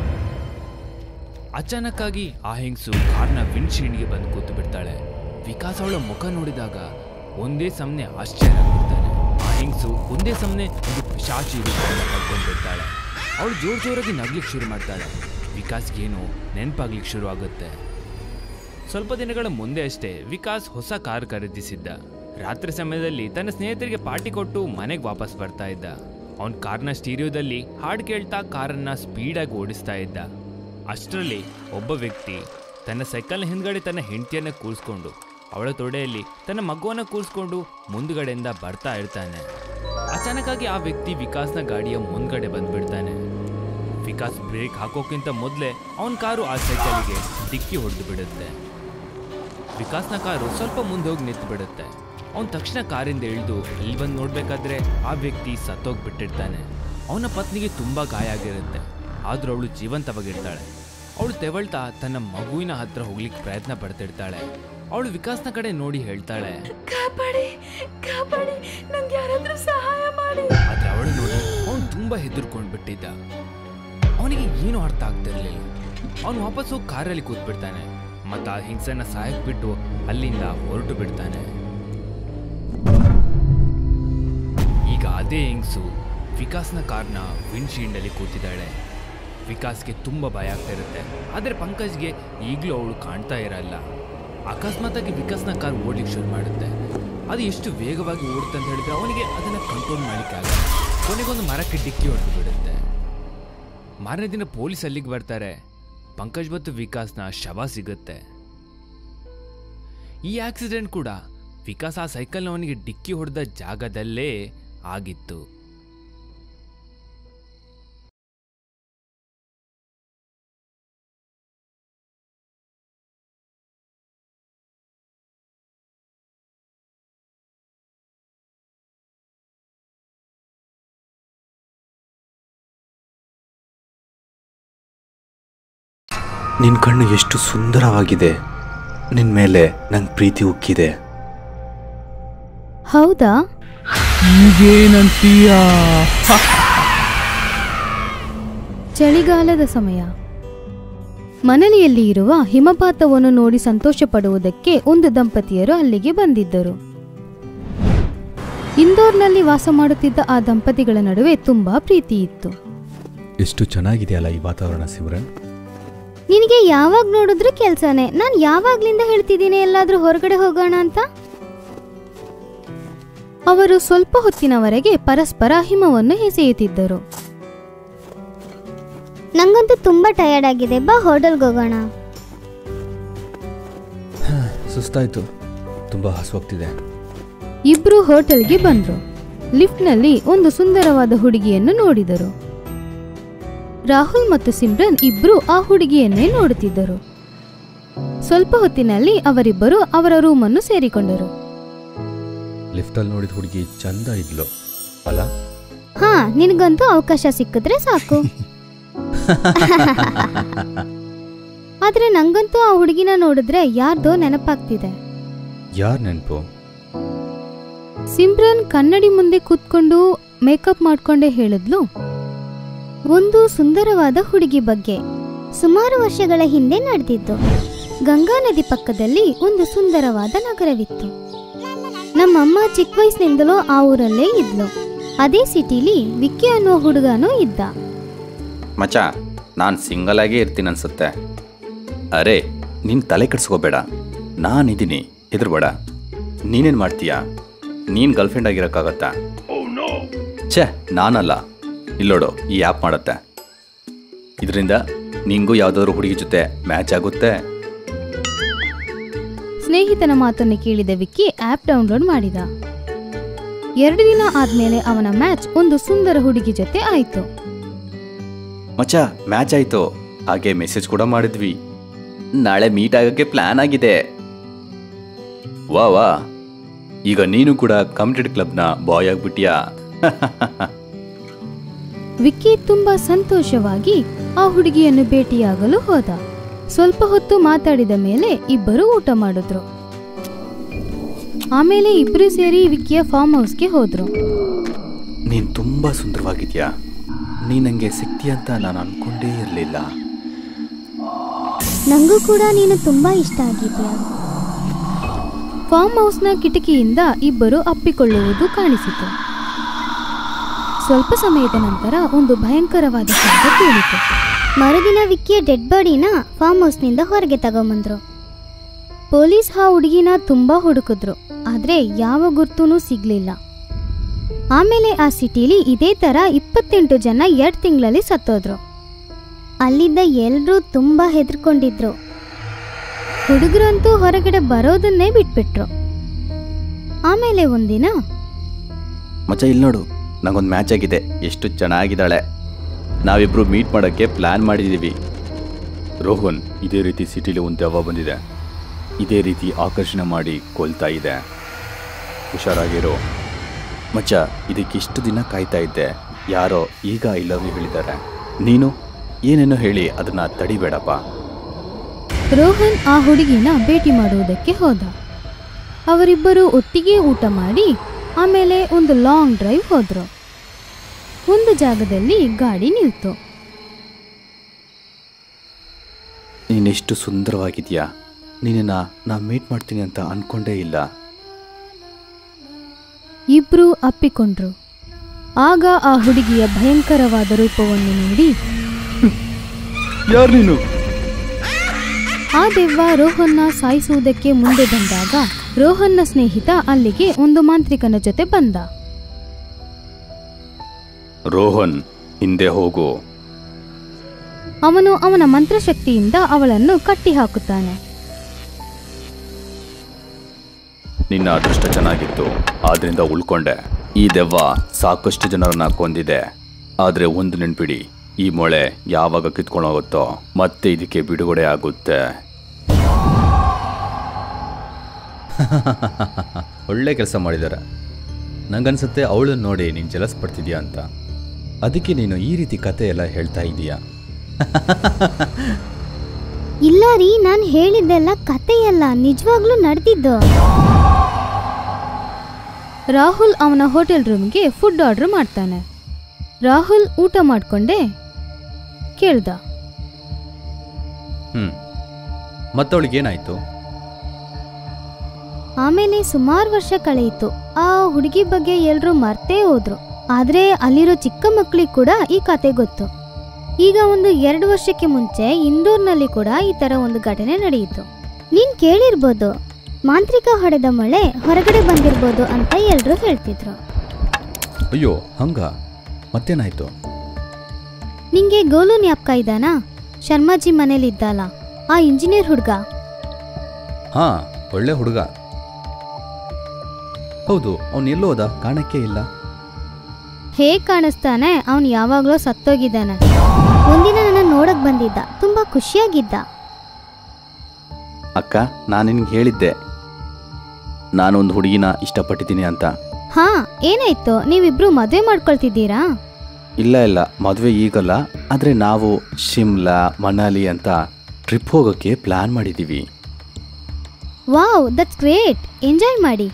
ಅಚಾನಕ್ಕಾಗಿ ಆ ಹೆಂಗಸು ಕಾರ್ನ ವಿಂಡ್ಶೀಲ್ಡ್ಗೆ ಬಂದು ಕೂತು ಬಿಡ್ತಾಳೆ ವಿಕಾಸ್ ಅವಳ ಮುಖ ನೋಡಿದಾಗ ಒಂದೇ ಸಮನೆ ಆಶ್ಚರ್ಯ ಆಗ್ಬಿಡ್ತಾನೆ ಆ ಹೆಂಗಸು ಒಂದೇ ಸಮನೆ ಒಂದು ಪಿಶಾಚಿ ರೂಪವನ್ನು ಪಡ್ಕೊಂಡು ಬಿಡ್ತಾಳೆ ಅವಳು ಜೋರ್ ಜೋರಾಗಿ ನಗ್ಲಿಕ್ಕೆ ಶುರು ಮಾಡ್ತಾಳೆ ವಿಕಾಸ್ಗೇನು ನೆನಪಾಗ್ಲಿಕ್ಕೆ ಶುರು ಆಗುತ್ತೆ ಸ್ವಲ್ಪ ದಿನಗಳ ಮುಂದೆ ಅಷ್ಟೇ ವಿಕಾಸ್ ಹೊಸ ಕಾರ್ ಖರೀದಿಸಿದ್ದ ರಾತ್ರಿ ಸಮಯದಲ್ಲಿ ತನ್ನ ಸ್ನೇಹಿತರಿಗೆ ಪಾರ್ಟಿ ಕೊಟ್ಟು ಮನೆಗೆ ವಾಪಸ್ ಬರ್ತಾ ಇದ್ದ ಅವನ ಕಾರ್ನ ಸ್ಟೀರಿಯೋದಲ್ಲಿ ಹಾಡು ಕೇಳ್ತಾ ಕಾರನ್ನ ಸ್ಪೀಡಾಗಿ ಓಡಿಸ್ತಾ ಇದ್ದ ಅಷ್ಟರಲ್ಲಿ ಒಬ್ಬ ವ್ಯಕ್ತಿ ತನ್ನ ಸೈಕಲ್ನ ಹಿಂದ್ಗಡೆ ತನ್ನ ಹೆಂಡತಿಯನ್ನ ಕೂರಿಸ್ಕೊಂಡು ಅವಳ ತೊಡೆಯಲ್ಲಿ ತನ್ನ ಮಗುವನ್ನ ಕೂರಿಸ್ಕೊಂಡು ಮುಂದ್ಗಡೆಯಿಂದ ಬರ್ತಾ ಇರ್ತಾನೆ ಅಚಾನಕ್ಕಾಗಿ ಆ ವ್ಯಕ್ತಿ ವಿಕಾಸ್ನ ಗಾಡಿಯ ಮುಂದ್ಗಡೆ ಬಂದ್ಬಿಡ್ತಾನೆ ವಿಕಾಸ್ ಬ್ರೇಕ್ ಹಾಕೋಕ್ಕಿಂತ ಮೊದಲೇ ಅವನ ಕಾರು ಆ ಸೈಕಲ್ಗೆ ಡಿಕ್ಕಿ ಹೊಡೆದು ಬಿಡುತ್ತೆ ವಿಕಾಸ್ನ ಕಾರು ಸ್ವಲ್ಪ ಮುಂದೆ ಹೋಗಿ ನಿಂತು ಬಿಡುತ್ತೆ ಅವನು ತಕ್ಷಣ ಕಾರಿಂದ ಇಳಿದು ಇಲ್ಲಿ ಬಂದು ನೋಡ್ಬೇಕಾದ್ರೆ ಆ ವ್ಯಕ್ತಿ ಸತ್ತೋಗ್ಬಿಟ್ಟಿರ್ತಾನೆ ಅವನ ಪತ್ನಿಗೆ ತುಂಬಾ ಗಾಯ ಆಗಿರುತ್ತೆ ಆದ್ರೂ ಅವಳು ಜೀವಂತವಾಗಿರ್ತಾಳೆ ಅವಳು ತೆವಳ್ತಾ ತನ್ನ ಮಗುವಿನ ಹತ್ರ ಹೋಗ್ಲಿಕ್ಕೆ ಪ್ರಯತ್ನ ಪಡ್ತಿರ್ತಾಳೆ ಅವಳು ವಿಕಾಸ್ನ ಕಡೆ ನೋಡಿ ಹೇಳ್ತಾಳೆ ಕಾಪಾಡಿ ಕಾಪಾಡಿ ನಂಗೆ ಯಾರಾದ್ರೂ ಸಹಾಯ ಮಾಡಿ ಆದ್ರೆ ಅವಳು ನೋಡಿ ಅವನು ತುಂಬಾ ಹೆದರ್ಕೊಂಡ್ ಬಿಟ್ಟಿದ್ದ ಅವನಿಗೆ ಏನು ಅರ್ಥ ಆಗ್ತಿರ್ಲಿಲ್ಲ ಅವನು ವಾಪಸ್ ಹೋಗಿ ಕಾರಲ್ಲಿ ಕೂತ್ಬಿಡ್ತಾನೆ ಮತ್ತು ಆ ಹಿಂಸೆನ ಸಾಯಕ್ ಬಿಟ್ಟು ಅಲ್ಲಿಂದ ಹೊರಟು ಬಿಡ್ತಾನೆ ಈಗ ಅದೇ ಹಿಂಗ್ಸು ವಿಕಾಸ್ನ ಕಾರ್ನ ವಿಂಡ್ಶೀಲ್ಡಲ್ಲಿ ಕೂತಿದ್ದಾಳೆ ವಿಕಾಸ್ಗೆ ತುಂಬ ಭಯ ಆಗ್ತಾ ಇರುತ್ತೆ ಆದರೆ ಪಂಕಜ್ಗೆ ಈಗಲೂ ಅವಳು ಕಾಣ್ತಾ ಇರಲ್ಲ ಅಕಸ್ಮಾತಾಗಿ ವಿಕಾಸ್ನ ಕಾರ್ ಓಡ್ಲಿಕ್ಕೆ ಶುರು ಮಾಡುತ್ತೆ ಅದು ಎಷ್ಟು ವೇಗವಾಗಿ ಓಡುತ್ತೆ ಅಂತ ಹೇಳಿದ್ರೆ ಅವನಿಗೆ ಅದನ್ನು ಕಂಟ್ರೋಲ್ ಮಾಡಲಿಕ್ಕೆ ಆಗಲ್ಲ ಕೊನೆಗೊಂದು ಮರಕ್ಕೆ ಡಿಕ್ಕಿ ಹೊಡೆದು ಬಿಡುತ್ತೆ ಮಾರನೇ ದಿನ ಪೊಲೀಸ್ ಅಲ್ಲಿಗೆ ಬರ್ತಾರೆ ಪಂಕಜ್ ಮತ್ತು ವಿಕಾಸ್ನ ಶವ ಸಿಗುತ್ತೆ ಈ ಆಕ್ಸಿಡೆಂಟ್ ಕೂಡ ವಿಕಾಸ್ ಆ ಸೈಕಲ್ನ ಅವನಿಗೆ ಡಿಕ್ಕಿ ಹೊಡೆದ ಜಾಗದಲ್ಲೇ ಆಗಿತ್ತು ನಿನ್ನ ಕಣ್ಣು ಎಷ್ಟು ಸುಂದರವಾಗಿದೆ ನಿನ್ನ ಮೇಲೆ ನಂಗೆ ಪ್ರೀತಿ ಉಕ್ಕಿದೆ ಹೌದಾ ಚಳಿಗಾಲದ ಸಮಯ ಮನಲಿಯಲ್ಲಿ ಇರುವ ಹಿಮಪಾತವನ್ನು ನೋಡಿ ಸಂತೋಷ ಪಡುವುದಕ್ಕೆ ಒಂದು ದಂಪತಿಯರು ಅಲ್ಲಿಗೆ ಬಂದಿದ್ದರು ಇಂದೋರ್ನಲ್ಲಿ ವಾಸ ಮಾಡುತ್ತಿದ್ದ ಆ ದಂಪತಿಗಳ ನಡುವೆ ತುಂಬಾ ಪ್ರೀತಿ ಇತ್ತು ಎಷ್ಟು ಚೆನ್ನಾಗಿದೆಯಲ್ಲ ಈ ವಾತಾವರಣ ಸಿಮ್ರನ್ ನಿನಗೆ ಯಾವಾಗ ನೋಡಿದ್ರು ಕೆಲ್ಸನೇ ನಾನು ಯಾವಾಗ್ಲಿಂದ ಹೇಳ್ತಿದ್ದೀನಿ ಎಲ್ಲಾದ್ರೂ ಹೊರಗಡೆ ಹೋಗೋಣ ಅಂತ ಅವರು ಸ್ವಲ್ಪ ಹೊತ್ತಿನವರೆಗೆ ಪರಸ್ಪರ ಹಿಮವನ್ನು ಎಸೆಯುತ್ತಿದ್ದರು ನಂಗಂತೂ ತುಂಬಾ ಟಯರ್ಡ್ ಆಗಿದೆ ಬಾ ಹೋಟೆಲ್ಗೆ ಹೋಗೋಣ ಸುಸ್ತಾಯ್ತು ತುಂಬ ಹಸುವಾಗ್ತಿದೆ ಇಬ್ರು ಹೋಟೆಲ್ಗೆ ಬಂದ್ರು ಲಿಫ್ಟ್ನಲ್ಲಿ ಒಂದು ಸುಂದರವಾದ ಹುಡುಗಿಯನ್ನು ನೋಡಿದರು ರಾಹುಲ್ ಮತ್ತು ಸಿಮ್ರನ್ ಇಬ್ರು ಆ ಹುಡುಗಿಯನ್ನೇ ನೋಡುತ್ತಿದ್ದರು ಸ್ವಲ್ಪ ಹೊತ್ತಿನಲ್ಲಿ ಅವರಿಬ್ಬರು ಅವರ ರೂಮನ್ನು ಸೇರಿಕೊಂಡರು ಲಿಫ್ಟಲ್ಲಿ ನೋಡಿದ ಹುಡುಗಿ ಚಂದ ಇದ್ಲು ಅಲ್ಲ ಹಾ ನಿನಗಂತೂ ಅವಕಾಶ ಸಿಕ್ಕಿದ್ರೆ ಸಾಕು ಆದ್ರೆ ನಂಗಂತೂ ಆ ಹುಡುಗಿನ ನೋಡಿದ್ರೆ ಯಾರ್ದೋ ನೆನಪಾಗ್ತಿದೆ ಯಾರ್ ನೆನಪು ಸಿಮ್ರನ್ ಕನ್ನಡಿ ಮುಂದೆ ಕೂತ್ಕೊಂಡು ಮೇಕಪ್ ಮಾಡ್ಕೊಂಡೇ ಹೇಳಿದ್ಲು ಒಂದು ಸುಂದರವಾದ ಹುಡುಗಿ ಬಗ್ಗೆ ಸುಮಾರು ವರ್ಷಗಳ ಹಿಂದೆ ನಡೆದಿದ್ದು ಗಂಗಾ ನದಿ ಪಕ್ಕದಲ್ಲಿ ಒಂದು ಸುಂದರವಾದ ನಗರವಿತ್ತು ನಮ್ಮಮ್ಮ ಚಿಕ್ಕ ವಯಸ್ಸಿನಿಂದಲೂ ಆ ಊರಲ್ಲೇ ಇದ್ಲು ಅದೇ ಸಿಟಿಲಿ ವಿಕ್ಕಿ ಅನ್ನೋ ಹುಡುಗನೂ ಇದ್ದ ಮಚ ನಾನು ಸಿಂಗಲ್ ಆಗೇ ಇರ್ತೀನಿ ಅನ್ಸುತ್ತೆ ಅರೆ ನೀನು ತಲೆ ಕೆಡ್ಸ್ಕೋಬೇಡ ನಾನಿದ್ದೀನಿ ಹೆದರ್ಬೇಡ ನೀನೇನು ಮಾಡ್ತೀಯಾ ನೀನು ಗರ್ಲ್ಫ್ರೆಂಡ್ ಆಗಿರೋಕ್ಕಾಗತ್ತಾ ಛೇ ನಾನಲ್ಲ ಇಲ್ಲೋಡು ಈ ಆ್ಯಪ್ ಮಾಡುತ್ತೆ ಇದರಿಂದ ನಿಂಗೂ ಯಾವುದಾದ್ರೂ ಹುಡುಗಿ ಜೊತೆ ಮ್ಯಾಚ್ ಆಗುತ್ತೆ ಸ್ನೇಹಿತನ ಮಾತನ್ನು ಕೇಳಿದ ವಿಕ್ಕಿ ಆಪ್ ಡೌನ್ಲೋಡ್ ಮಾಡಿದ ಎರಡು ದಿನ ಆದ್ಮೇಲೆ ಅವನ ಮ್ಯಾಚ್ ಒಂದು ಸುಂದರ ಹುಡುಗಿ ಜೊತೆ ಆಯ್ತು ಮಚ್ಚ ಮ್ಯಾಚ್ ಆಯಿತು ಹಾಗೆ ಮೆಸೇಜ್ ಕೂಡ ಮಾಡಿದ್ವಿ ನಾಳೆ ಮೀಟ್ ಆಗೋಕ್ಕೆ ಪ್ಲ್ಯಾನ್ ಆಗಿದೆ ವಾ ವಾ ಈಗ ನೀನು ಕೂಡ ಕಮಿಟೆಡ್ ಕ್ಲಬ್ನ ಬಾಯ್ ಆಗ್ಬಿಟ್ಯಾ ವಿಕ್ಕಿ ತುಂಬಾ ಸಂತೋಷವಾಗಿ ಆ ಹುಡುಗಿಯನ್ನು ಭೇಟಿಯಾಗಲು ಹೋದ ಸ್ವಲ್ಪ ಹೊತ್ತು ಮಾತಾಡಿದ ಮೇಲೆ ಇಬ್ಬರು ಊಟ ಮಾಡಿದ್ರು ಆಮೇಲೆ ಇಬ್ರು ಸೇರಿ ವಿಕ್ಕಿಯ ಫಾರ್ಮ್ ಹೌಸ್ಗೆ ಹೋದ್ರು ನೀನು ತುಂಬ ಸುಂದರವಾಗಿದ್ಯಾ ನೀ ನನಗೆ ಸಿಗ್ತೀಯ ಅಂತ ನಾನು ಅನ್ಕೊಂಡೇ ಇರಲಿಲ್ಲ ನಂಗೂ ಕೂಡ ನೀನು ತುಂಬಾ ಇಷ್ಟ ಆಗಿದ್ಯಾ ಫಾರ್ಮ್ ಹೌಸ್ನ ಕಿಟಕಿಯಿಂದ ಇಬ್ಬರು ಅಪ್ಪಿಕೊಳ್ಳುವುದು ಕಾಣಿಸಿತು ಸ್ವಲ್ಪ ಸಮಯದ ನಂತರ ಒಂದು ಭಯಂಕರವಾದ ಶಬ್ದ ಕೇಳಿತು ಮರುದಿನ ವಿಕ್ಕಿಯ ಡೆಡ್ ಬಾಡಿನ ಫಾರ್ಮ್ ಹೌಸ್ನಿಂದ ಹೊರಗೆ ತಗೊಂಬಂದ್ರು ಪೊಲೀಸ್ ಆ ಹುಡುಗಿನ ತುಂಬಾ ಹುಡುಕಿದ್ರು ಆದ್ರೆ ಯಾವ ಗುರ್ತೂ ಸಿಗ್ಲಿಲ್ಲ ಆಮೇಲೆ ಆ ಸಿಟಿಲಿ ಇದೇ ತರ ಇಪ್ಪತ್ತೆಂಟು ಜನ ಎರಡು ತಿಂಗಳಲ್ಲಿ ಸತ್ತೋದ್ರು ಅಲ್ಲಿದ್ದ ಎಲ್ರೂ ತುಂಬಾ ಹೆದರ್ಕೊಂಡಿದ್ರು ಹುಡುಗರಂತೂ ಹೊರಗಡೆ ಬರೋದನ್ನೇ ಬಿಟ್ಬಿಟ್ರು ಆಮೇಲೆ ಒಂದಿನ ಮಚ್ಚ ಇಲ್ಲಿ ನೋಡು ನಂಗೊಂದು ಮ್ಯಾಚ್ ಆಗಿದೆ ಎಷ್ಟು ಚೆನ್ನಾಗಿದ್ದಾಳೆ ನಾವಿಬ್ರು ಮೀಟ್ ಮಾಡೋಕ್ಕೆ ಪ್ಲ್ಯಾನ್ ಮಾಡಿದ್ದೀವಿ ರೋಹನ್ ಇದೇ ರೀತಿ ಸಿಟಿಲಿ ಒಂದು ದೆವ್ವ ಬಂದಿದೆ ಇದೇ ರೀತಿ ಆಕರ್ಷಣೆ ಮಾಡಿ ಕೊಲ್ತಾ ಇದೆ ಹುಷಾರಾಗಿರೋ ಮಚ್ಚ ಇದಕ್ಕಿಷ್ಟು ದಿನ ಕಾಯ್ತಾ ಇದ್ದೆ ಯಾರೋ ಈಗ ಐ ಲವ್ ಯು ಹೇಳಿದ್ದಾರೆ ನೀನು ಏನೇನೋ ಹೇಳಿ ಅದನ್ನ ತಡಿಬೇಡಪ್ಪ ರೋಹನ್ ಆ ಹುಡುಗಿನ ಭೇಟಿ ಮಾಡುವುದಕ್ಕೆ ಹೋದ ಅವರಿಬ್ಬರು ಒಟ್ಟಿಗೆ ಊಟ ಮಾಡಿ ಆಮೇಲೆ ಒಂದು ಲಾಂಗ್ ಡ್ರೈವ್ ಹೋದ್ರು ಒಂದು ಜಾಗದಲ್ಲಿ ಗಾಡಿ ನಿಲ್ತು ನೀನೆಷ್ಟು ಸುಂದರವಾಗಿದ್ಯಾ ನಿನ್ನ ನಾ ಮೀಟ್ ಮಾಡ್ತೀನಿ ಅಂತ ಅನ್ಕೊಂಡೇ ಇಲ್ಲ ಇಬ್ರು ಅಪ್ಪಿಕೊಂಡ್ರು ಆಗ ಆ ಹುಡುಗಿಯ ಭಯಂಕರವಾದ ರೂಪವನ್ನು ನೋಡಿ ಯಾರು ನೀನು ಆ ದೆವ್ವ ರೋಹನ್ನ ಸಾಯಿಸುವುದಕ್ಕೆ ಮುಂದೆ ಬಂದಾಗ ರೋಹನ್ನ ಸ್ನೇಹಿತ ಅಲ್ಲಿಗೆ ಒಂದು ಮಾಂತ್ರಿಕನ ಜೊತೆ ಬಂದ ರೋಹನ್ ಹಿಂದೆ ಹೋಗು ಅವನು ಅವನ ಮಂತ್ರಶಕ್ತಿಯಿಂದ ಅವಳನ್ನು ಕಟ್ಟಿ ಹಾಕುತ್ತಾನೆ ನಿನ್ನ ಅದೃಷ್ಟ ಚೆನ್ನಾಗಿತ್ತು ಆದ್ರಿಂದ ಉಳ್ಕೊಂಡೆ ಈ ದೆವ್ವ ಸಾಕಷ್ಟು ಜನರನ್ನ ಕೊಂದಿದೆ ಆದ್ರೆ ಒಂದು ನೆನ್ಪಿಡಿ ಈ ಮೊಳೆ ಯಾವಾಗ ಕಿತ್ಕೊಂಡು ಹೋಗುತ್ತೋ ಮತ್ತೆ ಇದಕ್ಕೆ ಬಿಡುಗಡೆ ಆಗುತ್ತೆ ಒಳ್ಳೆ ಕೆಲಸ ಮಾಡಿದ್ದಾರೆ ನಂಗನ್ಸುತ್ತೆ ಅವಳನ್ನ ನೋಡಿ ನೀನು ಜಲಸ್ ಪಡ್ತಿದ್ಯಾ ಅಂತ ಅದಕ್ಕೆ ನೀನು ಈ ರೀತಿ ಕತೆ ಎಲ್ಲ ಹೇಳ್ತಾ ಇದೀಯಾ ಇಲ್ಲ ರೀ ನಾನು ಹೇಳಿದ್ದೆಲ್ಲ ಕತೆಯಲ್ಲ ನಿಜವಾಗ್ಲೂ ನಡೆದಿದ್ದು ರಾಹುಲ್ ಅವನ ಹೋಟೆಲ್ ರೂಮ್ಗೆ ಫುಡ್ ಆರ್ಡರ್ ಮಾಡ್ತಾನೆ ರಾಹುಲ್ ಊಟ ಮಾಡ್ಕೊಂಡೆ ಕೇಳ್ದ ಹ್ಮ್ ಮತ್ತವಳಿಗೇನಾಯ್ತು ಆಮೇಲೆ ಸುಮಾರು ವರ್ಷ ಕಳೆಯಿತು ಆ ಹುಡುಗಿ ಬಗ್ಗೆ ಎಲ್ರೂ ಮರ್ತೇ ಹೋದ್ರು ಆದ್ರೆ ಅಲ್ಲಿರೋ ಚಿಕ್ಕ ಮಕ್ಕಳಿಗೆ ಕೂಡ ಈ ಕತೆ ಗೊತ್ತು ಈಗ ಒಂದು ಎರಡು ವರ್ಷಕ್ಕೆ ಮುಂಚೆ ಇಂದೋರ್ನಲ್ಲಿ ಕೂಡ ಈ ತರ ಒಂದು ಘಟನೆ ನಡೆಯಿತು ನೀನ್ ಕೇಳಿರ್ಬೋದು ಮಾಂತ್ರಿಕ ಹೊಡೆದ ಮಳೆ ಹೊರಗಡೆ ಬಂದಿರ್ಬೋದು ಅಂತ ಎಲ್ರೂ ಹೇಳ್ತಿದ್ರು ಅಯ್ಯೋ ಹಂಗ ಮತ್ತೇನಾಯ್ತು ನಿಂಗೆ ಗೋಲು ಜ್ಞಾಪಕ ಇದ್ದಾನಾ ಶರ್ಮಾಜಿ ಮನೇಲಿ ಇದ್ದಲ್ಲ ಆ ಇಂಜಿನಿಯರ್ ಹುಡ್ಗ ಹಾ ಒಳ್ಳೆ ಹುಡುಗ ಹೌದು ಅವನು ಎಲ್ಲೋದ ಕಾಣಕ್ಕೆ ಇಲ್ಲ ಹೇಗ್ ಕಾಣಿಸ್ತಾನೆ ಅವನ್ ಯಾವಾಗ್ಲೂ ಸತ್ತೋಗಿದ್ದಾನೆ ಒಂದಿನ ನನ್ನ ನೋಡಕ್ ಬಂದಿದ್ದ ತುಂಬಾ ಖುಷಿಯಾಗಿದ್ದ ಅಕ್ಕ ನಾನು ನಿನ್ಗೆ ಹೇಳಿದ್ದೆ ನಾನೊಂದು ಹುಡುಗಿನ ಇಷ್ಟಪಟ್ಟಿದ್ದೀನಿ ಅಂತ ಹಾ ಏನಾಯ್ತು ನೀವಿಬ್ರು ಮದ್ವೆ ಮಾಡ್ಕೊಳ್ತಿದ್ದೀರಾ ಇಲ್ಲ ಇಲ್ಲ ಮದುವೆ ಈಗಲ್ಲ ಆದರೆ ನಾವು ಶಿಮ್ಲಾ ಮನಾಲಿ ಅಂತ ಟ್ರಿಪ್ ಹೋಗೋಕ್ಕೆ ಪ್ಲ್ಯಾನ್ ಮಾಡಿದ್ದೀವಿ ವಾವ್ ದಟ್ಸ್ ಗ್ರೇಟ್ ಎಂಜಾಯ್ ಮಾಡಿ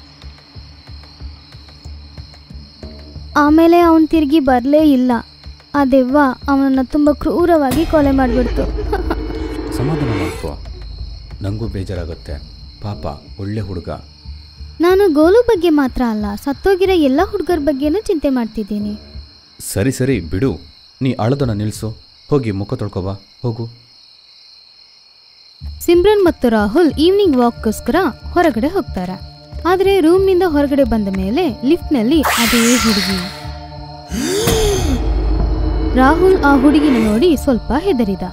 ಆಮೇಲೆ ಅವನ್ ತಿರುಗಿ ಬರಲೇ ಇಲ್ಲ ಆ ದೆವ್ವ ಅವನನ್ನ ತುಂಬಾ ಕ್ರೂರವಾಗಿ ಕೊಲೆ ಮಾಡಿಬಿಡ್ತು ಸಮಾಧಾನ ಮಾಡ್ಕೋ ನನಗೂ ಬೇಜಾರಾಗುತ್ತೆ ಪಾಪ ಒಳ್ಳೆ ಹುಡುಗ ನಾನು ಗೋಲು ಬಗ್ಗೆ ಮಾತ್ರ ಅಲ್ಲ ಸತ್ತೋಗಿರೋ ಎಲ್ಲ ಹುಡುಗರ ಬಗ್ಗೆನೂ ಚಿಂತೆ ಮಾಡ್ತಿದ್ದೀನಿ ಸರಿ ಸರಿ ಬಿಡು ನೀ ಅಳದನ್ನ ನಿಲ್ಲಿಸು ಹೋಗಿ ಮುಖ ತೊಳ್ಕೊಬಾ ಹೋಗು ಸಿಮ್ರನ್ ಮತ್ತು ರಾಹುಲ್ ಈವ್ನಿಂಗ್ ವಾಕ್ಗೋಸ್ಕರ ಹೊರಗಡೆ ಹೋಗ್ತಾರೆ ಆದ್ರೆ ರೂಮ್ನಿಂದ ಹೊರಗಡೆ ಬಂದ ಮೇಲೆ ಲಿಫ್ಟ್ನಲ್ಲಿ ಅದೇ ಹುಡುಗಿ ರಾಹುಲ್ ಆ ಹುಡುಗಿನ ನೋಡಿ ಸ್ವಲ್ಪ ಹೆದರಿದ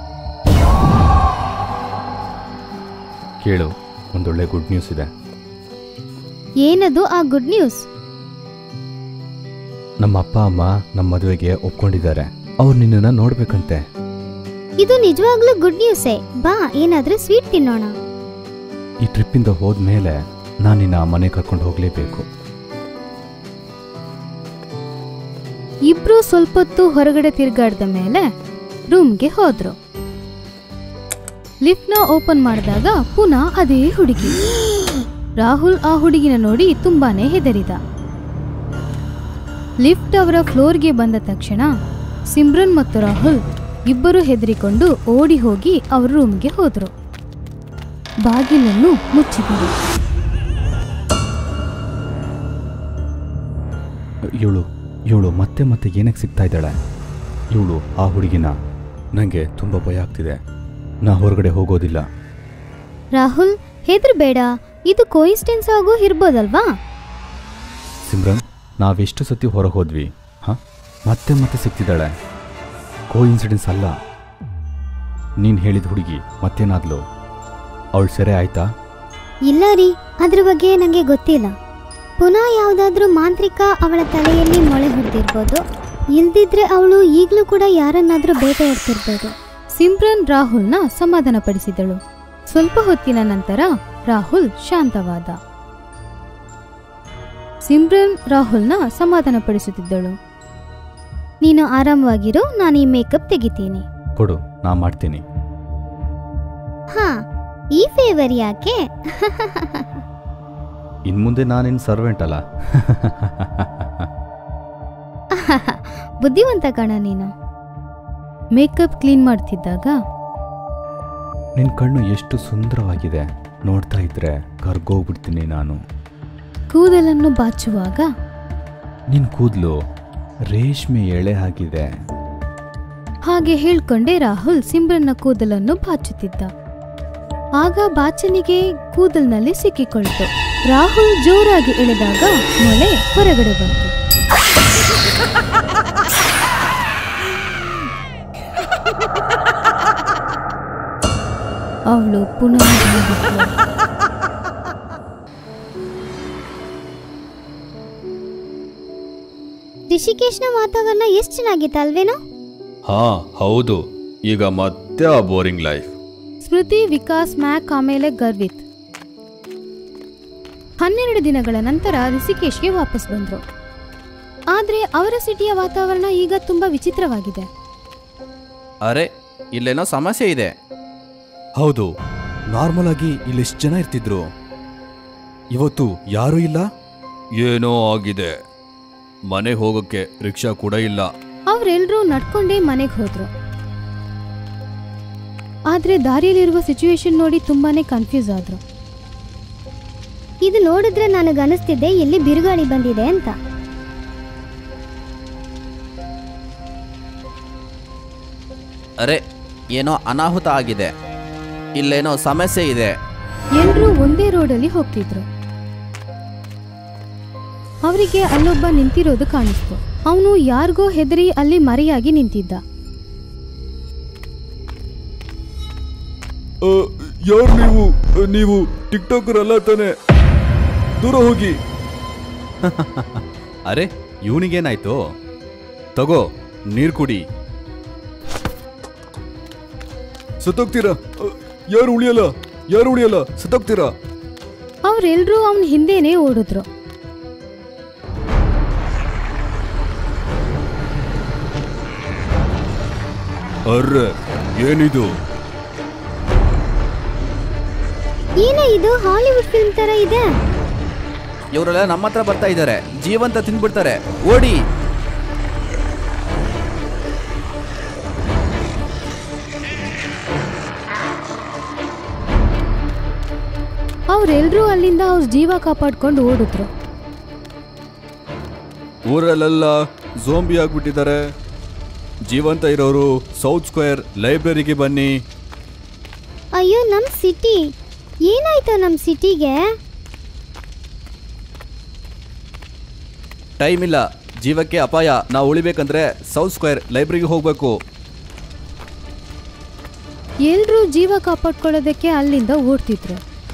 ಕೇಳು ಒಂದೊಳ್ಳೆ ಗುಡ್ ನ್ಯೂಸ್ ಇದೆ ಏನದು ಆ ಗುಡ್ ನ್ಯೂಸ್ ನಮ್ಮ ಅಪ್ಪ ಅಮ್ಮ ನಮ್ಮ ಮದುವೆಗೆ ಒಪ್ಕೊಂಡಿದ್ದಾರೆ ಅವ್ರು ನಿನ್ನನ್ನು ನೋಡ್ಬೇಕಂತೆ ಇದು ನಿಜವಾಗ್ಲೂ ಗುಡ್ ನ್ಯೂಸೇ ಬಾ ಏನಾದ್ರೂ ಸ್ವೀಟ್ ತಿನ್ನೋಣ ಈ ಟ್ರಿಪ್ಪಿಂದ ಹೋದ್ಮೇಲೆ ನಾನು ನಿನ್ನ ಮನೆ ಕರ್ಕೊಂಡು ಹೋಗಲೇಬೇಕು ಇಬ್ರು ಸ್ವಲ್ಪ ಹೊತ್ತು ಹೊರಗಡೆ ತಿರುಗಾಡ್ದ ಮೇಲೆ ರೂಮ್ಗೆ ಹೋದ್ರು ಲಿಫ್ಟ್ನ ಓಪನ್ ಮಾಡಿದಾಗ ಪುನಃ ಅದೇ ಹುಡುಗಿ ರಾಹುಲ್ ಆ ಹುಡುಗಿನ ನೋಡಿ ತುಂಬಾನೇ ಹೆದರಿದ ಲಿಫ್ಟ್ ಅವರ ಫ್ಲೋರ್ಗೆ ಬಂದ ತಕ್ಷಣ ಸಿಮ್ರನ್ ಮತ್ತು ರಾಹುಲ್ ಇಬ್ಬರು ಹೆದರಿಕೊಂಡು ಓಡಿ ಹೋಗಿ ಅವ್ರ ರೂಮ್ಗೆ ಹೋದ್ರು ಬಾಗಿಲನ್ನು ಮುಚ್ಚಿದರು ಇವಳು ಇವಳು ಮತ್ತೆ ಮತ್ತೆ ಏನಕ್ಕೆ ಸಿಗ್ತಾ ಇದ್ದಾಳೆ ಇವಳು ಆ ಹುಡುಗಿನ ನನಗೆ ತುಂಬ ಭಯ ಆಗ್ತಿದೆ ನಾ ಹೊರಗಡೆ ಹೋಗೋದಿಲ್ಲ ರಾಹುಲ್ ಹೆದರ್ಬೇಡ ಇದು ಕೋಯಿಸ್ಟೆನ್ಸ್ ಆಗೋ ಇರ್ಬೋದಲ್ವಾ ಸಿಮ್ರನ್ ನಾವೆಷ್ಟು ಸತಿ ಹೊರಗೆ ಹೋದ್ವಿ ಹಾಂ ಮತ್ತೆ ಮತ್ತೆ ಸಿಗ್ತಿದ್ದಾಳೆ ಕೋ ಇನ್ಸಿಡೆನ್ಸ್ ಅಲ್ಲ ನೀನು ಹೇಳಿದ ಹುಡುಗಿ ಮತ್ತೇನಾದ್ಲು ಅವಳು ಸೆರೆ ಆಯ್ತಾ ಇಲ್ಲ ರೀ ಅದ್ರ ಬಗ್ಗೆ ನಂಗೆ ಗೊತ್ತಿಲ್ಲ ಪುನಃ ಯಾವ್ದಾದ್ರೂ ಮಾಂತ್ರಿಕ ಅವಳ ತಲೆಯಲ್ಲಿ ಮೊಳೆ ಹೊಡೆದಿರ್ಬೋದು ಇಲ್ದಿದ್ರೆ ಅವಳು ಈಗಲೂ ಕೂಡ ಯಾರನ್ನಾದ್ರೂ ಬೇಟೆಯಾಡ್ತಿರ್ಬೋದು ಸಿಮ್ರನ್ ರಾಹುಲ್ನ ಸಮಾಧಾನಪಡಿಸಿದಳು ಸ್ವಲ್ಪ ಹೊತ್ತಿನ ನಂತರ ರಾಹುಲ್ ಶಾಂತವಾದ ಸಿಮ್ರನ್ ರಾಹುಲ್ನ ಸಮಾಧಾನಪಡಿಸುತ್ತಿದ್ದಳು ನೀನು ಆರಾಮವಾಗಿರು ನಾನು ಈ ಮೇಕಪ್ ತೆಗಿತೀನಿ ಕೊಡು ನಾ ಮಾಡ್ತೀನಿ ಹಾ ಈ ಫೇವರ್ ಯಾಕೆ ಇನ್ನು ಮುಂದೆ ನಾನಿನ್ ಸರ್ವೆಂಟ್ ಅಲ್ಲ ಬುದ್ಧಿವಂತ ಕಣ ನೀನು ಮೇಕಪ್ ಕ್ಲೀನ್ ಮಾಡ್ತಿದ್ದಾಗ ನಿನ್ನ ಕಣ್ಣು ಎಷ್ಟು ಸುಂದರವಾಗಿದೆ ನೋಡ್ತಾ ಇದ್ರೆ ಕರ್ಗೋಗ್ಬಿಡ್ತೀನಿ ನಾನು ಕೂದಲನ್ನು ಬಾಚುವಾಗ ನಿನ್ನ ಕೂದಲು ರೇಷ್ಮೆ ಎಳೆ ಆಗಿದೆ ಹಾಗೆ ಹೇಳ್ಕೊಂಡೇ ರಾಹುಲ್ ಸಿಮ್ರನ್ನ ಕೂದಲನ್ನು ಬಾಚುತ್ತಿದ್ದ ಆಗ ಬಾಚನಿಗೆ ಕೂದಲ್ನಲ್ಲಿ ಸಿಕ್ಕಿಕೊಳ್ತು ರಾಹುಲ್ ಜೋರಾಗಿ ಎಳೆದಾಗ ಮೊಳೆ ಹೊರಗಡೆ ಬಂತು ಅವಳು ಪುನಃ ಬಿದ್ದಿದ್ಲು. ರಿಷಿಕೇಶ್ನ ವಾತಾವರಣ ಎಷ್ಟು ಚೆನ್ನಾಗಿತ್ತು ಅಲ್ವೇನೋ ಹಾ ಹೌದು ಈಗ ಮತ್ತೆ ಆ ಬೋರಿಂಗ್ ಲೈಫ್ ಸ್ಮೃತಿ ವಿಕಾಸ್ ಮ್ಯಾಕ್ ಆಮೇಲೆ ಗರ್ವಿತ್ ಹನ್ನೆರಡು ದಿನಗಳ ನಂತರ ರಿಷಿಕೇಶ್ಗೆ ವಾಪಸ್ ಬಂದ್ರು ಆದ್ರೆ ಅವರ ಸಿಟಿಯ ವಾತಾವರಣ ಈಗ ತುಂಬಾ ವಿಚಿತ್ರವಾಗಿದೆ ಅರೆ ಇಲ್ಲೇನೋ ಸಮಸ್ಯೆ ಇದೆ ಹೌದು ನಾರ್ಮಲ್ ಆಗಿ ಇಲ್ಲಿ ಎಷ್ಟು ಜನ ಇರ್ತಿದ್ರು ಇವತ್ತು ಯಾರೂ ಇಲ್ಲ ಏನೋ ಆಗಿದೆ ಮನೆ ಹೋಗೋಕ್ಕೆ ರಿಕ್ಷಾ ಕೂಡ ಇಲ್ಲ ಅವರೆಲ್ಲರೂ ನಡ್ಕೊಂಡೇ ಮನೆಗೆ ಹೋದ್ರು ಆದ್ರೆ ದಾರಿಯಲ್ಲಿರುವ ಸಿಚುವೇಶನ್ ನೋಡಿ ತುಂಬಾನೇ ಕನ್ಫ್ಯೂಸ್ ಆದ್ರು ಇದು ನೋಡಿದ್ರೆ ನನಗೆ ಅನಿಸ್ತಿದ್ದೆ ಇಲ್ಲಿ ಬಿರುಗಾಳಿ ಬಂದಿದೆ ಅಂತ ಅರೆ ಏನೋ ಅನಾಹುತ ಆಗಿದೆ ಇಲ್ಲೇನೋ ಸಮಸ್ಯೆ ಇದೆ ಎಲ್ರೂ ಒಂದೇ ರೋಡಲ್ಲಿ ಹೋಗ್ತಿದ್ರು ಅವರಿಗೆ ಅಲ್ಲೊಬ್ಬ ನಿಂತಿರೋದು ಕಾಣಿಸ್ತು ಅವನು ಯಾರಿಗೋ ಹೆದರಿ ಅಲ್ಲಿ ಮರೆಯಾಗಿ ನಿಂತಿದ್ದ ಯಾರು ನೀವು ನೀವು ಟಿಕ್ಟಾಕರ್ ಅಲ್ಲ ತಾನೆ ದೂರ ಹೋಗಿ ಅರೆ ಇವನಿಗೇನಾಯ್ತು ತಗೋ ನೀರು ಕುಡಿ ಸತ್ತೋಗ್ತೀರಾ ಯಾರು ಉಳಿಯಲ್ಲ ಯಾರು ಉಳಿಯಲ್ಲ ಸತ್ತೋಗ್ತೀರಾ ಅವರೆಲ್ಲರೂ ಅವನ ಹಿಂದೆನೇ ಓಡಿದ್ರು ಅರ್ರೆ ಏನಿದು ಏನೇ ಇದು ಹಾಲಿವುಡ್ ಫಿಲ್ಮ್ ತರ ಇದೆ ಇವರೆಲ್ಲ ನಮ್ಮ ಹತ್ರ ಬರ್ತಾ ಇದ್ದಾರೆ ಜೀವಂತ ತಿಂದ್ಬಿಡ್ತಾರೆ ಓಡಿ ಅವರೆಲ್ಲರೂ ಅಲ್ಲಿಂದ ಅವ್ರ ಜೀವ ಕಾಪಾಡ್ಕೊಂಡು ಓಡಿದ್ರು ಊರಲ್ಲೆಲ್ಲ ಝೋಂಬಿ ಆಗ್ಬಿಟ್ಟಿದ್ದಾರೆ ಜೀವಂತ ಇರೋರು ಸೌತ್ ಸ್ಕ್ವೇರ್ ಲೈಬ್ರರಿಗೆ ಬನ್ನಿ ಅಯ್ಯೋ ನಮ್ ಸಿಟಿ ಏನಾಯ್ತು ನಮ್ ಸಿಟಿಗೆ ಟೈಮ್ ಇಲ್ಲ ಜೀವಕ್ಕೆ ಅಪಾಯ ನಾವು ಉಳಿಬೇಕಂದ್ರೆ ಸೌತ್ ಸ್ಕ್ವೇರ್ ಲೈಬ್ರರಿಗೆ ಹೋಗ್ಬೇಕು ಎಲ್ರೂ ಜೀವ ಕಾಪಾಡ್ಕೊಳ್ಳೋದಕ್ಕೆ ಅಲ್ಲಿಂದ ಓಡ್ತಿದ್ರು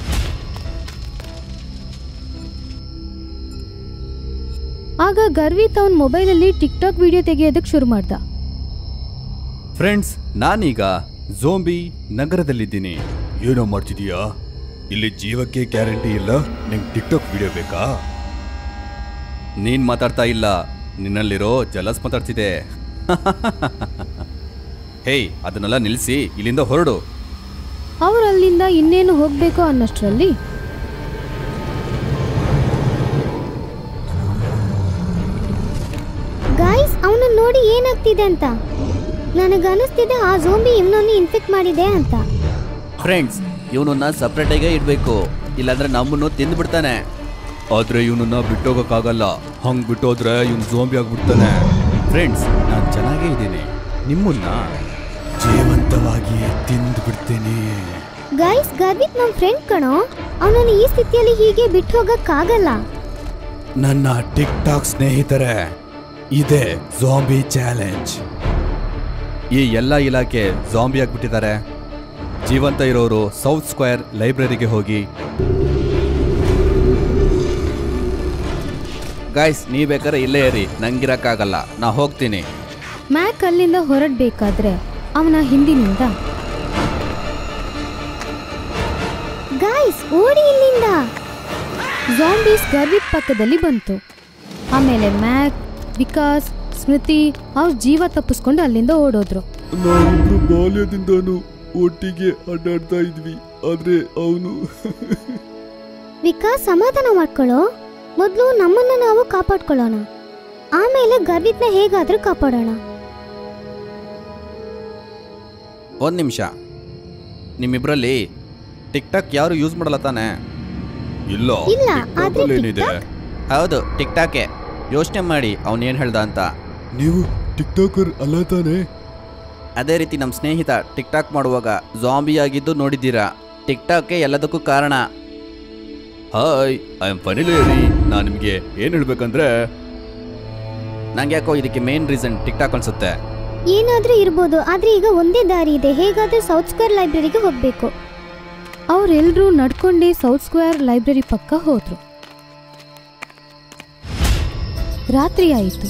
ಆಗ ಗರ್ವಿತ್ ಅವನ್ ಮೊಬೈಲಲ್ಲಿ ಟಿಕ್ ಟಾಕ್ ವಿಡಿಯೋ ತೆಗೆಯೋದಕ್ಕೆ ಶುರು ಮಾಡ್ದ ಫ್ರೆಂಡ್ಸ್ ನಾನೀಗ ಝೋಂಬಿ ನಗರದಲ್ಲಿದ್ದೀನಿ ಏನೋ ಮಾಡ್ತಿದೀಯಾ ಇಲ್ಲಿ ಜೀವಕ್ಕೆ ಗ್ಯಾರಂಟಿ ಇಲ್ಲ ನಿಂಗೆ ಟಿಕ್ಟಾಕ್ ವಿಡಿಯೋ ಬೇಕಾ ನೀನ್ ಮಾತಾಡ್ತಾ ಇಲ್ಲ ನಿನ್ನಲ್ಲಿರೋ ಜಲಸ್ ಮಾತಾಡ್ತಿದೆ ಹೇಯ್ ಅದನ್ನೆಲ್ಲ ನಿಲ್ಲಿಸಿ ಇಲ್ಲಿಂದ ಹೊರಡು ಅವ್ರು ಅಲ್ಲಿಂದ ಇನ್ನೇನು ಹೋಗ್ಬೇಕು ಅನ್ನೋಷ್ಟರಲ್ಲಿ ಗಾಯ್ಸ್ ಅವನು ನೋಡಿ ಏನಾಗ್ತಿದೆ ಅಂತ ನನಗೆ ಅನಿಸ್ತಿದೆ ಆ ಝೋಂಬಿ ಇವನನ್ನು ಇನ್ಫೆಕ್ಟ್ ಮಾಡಿದೆ ಅಂತ ಫ್ರೆಂಡ್ಸ್ ಇವನನ್ನ ಸಪ್ರೇಟಾಗೇ ಇಡಬೇಕು ಇಲ್ಲಾಂದ್ರೆ ನಮ್ಮನ್ನು ತಿಂದ್ಬಿಡ್ತಾನೆ ಆದ್ರೆ ಇವನನ್ನ ಬಿಟ್ಟೋಗಕ್ಕಾಗಲ್ಲ ಹಂಗ್ ಬಿಟ್ಟೋದ್ರೆ ಇವನ್ ಝೋಂಬಿ ಆಗ್ಬಿಡ್ತಾನೆ ಫ್ರೆಂಡ್ಸ್ ನಾನು ಚೆನ್ನಾಗೇ ಇದ್ದೀನಿ ನಿಮ್ಮನ್ನ ಜೀವಂತವಾಗಿ ತಿಂದು ಬಿಡ್ತೀನಿ ಗೈಸ್ ಗರ್ವಿತ್ ನಮ್ಮ ಫ್ರೆಂಡ್ ಕಣೋ ಅವನನ್ನು ಈ ಸ್ಥಿತಿಯಲ್ಲಿ ಹೀಗೆ ಬಿಟ್ಟು ಹೋಗಕ್ಕಾಗಲ್ಲ ನನ್ನ ಟಿಕ್ ಟಾಕ್ ಸ್ನೇಹಿತರೆ ಇದೆ ಝಾಂಬಿ ಚಾಲೆಂಜ್ ಈ ಎಲ್ಲ ಇಲಾಖೆ ಝಾಂಬಿ ಆಗ್ಬಿಟ್ಟಿದ್ದಾರೆ ಜೀವಂತ ಇರೋರು ಸೌತ್ ಸ್ಕ್ವೇರ್ ಲೈಬ್ರರಿಗೆ ಹೋಗಿ ಗಾಯ್ಸ್ ನೀ ಬೇಕಾದ್ರೆ ಇಲ್ಲೇ ಇರಿ ನಂಗಿರಕ್ಕಾಗಲ್ಲ ನಾ ಹೋಗ್ತೀನಿ ಮ್ಯಾಕ್ ಅಲ್ಲಿಂದ ಹೊರಡ್ಬೇಕಾದ್ರೆ ಅವನ ಹಿಂದಿನಿಂದ ಗಾಯ್ಸ್ ಓಡಿ ಇಲ್ಲಿಂದ ಜಾಂಬೀಸ್ ಗರ್ವಿತ್ ಪಕ್ಕದಲ್ಲಿ ಬಂತು ಆಮೇಲೆ ಮ್ಯಾಕ್ ವಿಕಾಸ್ ಸ್ಮೃತಿ ಅವ್ರ ಜೀವ ತಪ್ಪಿಸ್ಕೊಂಡು ಅಲ್ಲಿಂದ ಓಡೋದ್ರು ನಾವಿಬ್ರು ಬಾಲ್ಯದಿಂದಾನು ಒಟ್ಟಿಗೆ ಅಡ್ಡಾಡ್ತಾ ಇದ್ವಿ ಆದ್ರೆ ಅವನು ವಿಕಾಸ್ ಸಮಾಧಾನ ಮಾಡ್ಕೊಳ್ಳೋ ಮೊದಲು ನಮ್ಮನ್ನ ನಾವು ಕಾಪಾಡ್ಕೊಳ್ಳೋಣ ಆಮೇಲೆ ಗರ್ವಿತ್ನ ಹೇಗಾದ್ರೂ ಕಾಪಾಡೋಣ ಒಂದು ನಿಮಿಷ ನಿಮ್ಮಿಬ್ರಲ್ಲಿ ಟಿಕ್ ಟಾಕ್ ಯಾರು ಯೂಸ್ ಮಾಡಲ್ಲ ತಾನೆ ಇಲ್ಲ ಇಲ್ಲ, TikTok ಆದ್ರೆ ಅಲ್ಲಿ ಏನಿದೆ ಹೌದು ಟಿಕ್ ಟಾಕೆ ಯೋಚನೆ ಮಾಡಿ ಅವನೇನು ಹೇಳ್ದ ಅಂತ ನೀವು ಟಿಕ್ಟಾಕರ್ ಅಲ್ಲ ತಾನೆ ಅದೇ ರೀತಿ ನಮ್ಮ ಸ್ನೇಹಿತ ಟಿಕ್ ಟಾಕ್ ಮಾಡುವಾಗ ಜಾಂಬಿ ಆಗಿದ್ದು ನೋಡಿದ್ದೀರಾ ಟಿಕ್ ಟಾಕೆ ಎಲ್ಲದಕ್ಕೂ ಕಾರಣ ಹಾಯ್ ಐ ಆಮ್ ಫನಿಲೇರಿ ನಾನು ನಿಮಗೆ ಏನು ಹೇಳ್ಬೇಕಂದ್ರೆ ನಂಗೆ ಯಾಕೋ ಇದಕ್ಕೆ ಮೇನ್ ರೀಸನ್ ಟಿಕ್ ಟಾಕ್ ಅನ್ಸುತ್ತೆ ಏನಾದ್ರೂ ಇರ್ಬೋದು ಆದ್ರೆ ಈಗ ಒಂದೇ ದಾರಿ ಇದೆ ಹೇಗಾದ್ರೂ ಸೌತ್ ಸ್ಕ್ವೇರ್ ಲೈಬ್ರರಿಗೆ ಹೋಗ್ಬೇಕು ಅವರೆಲ್ಲರೂ ನಡ್ಕೊಂಡೇ ಸೌತ್ ಸ್ಕ್ವೇರ್ ಲೈಬ್ರರಿ ಪಕ್ಕ ಹೋದ್ರು ರಾತ್ರಿ ಆಯಿತು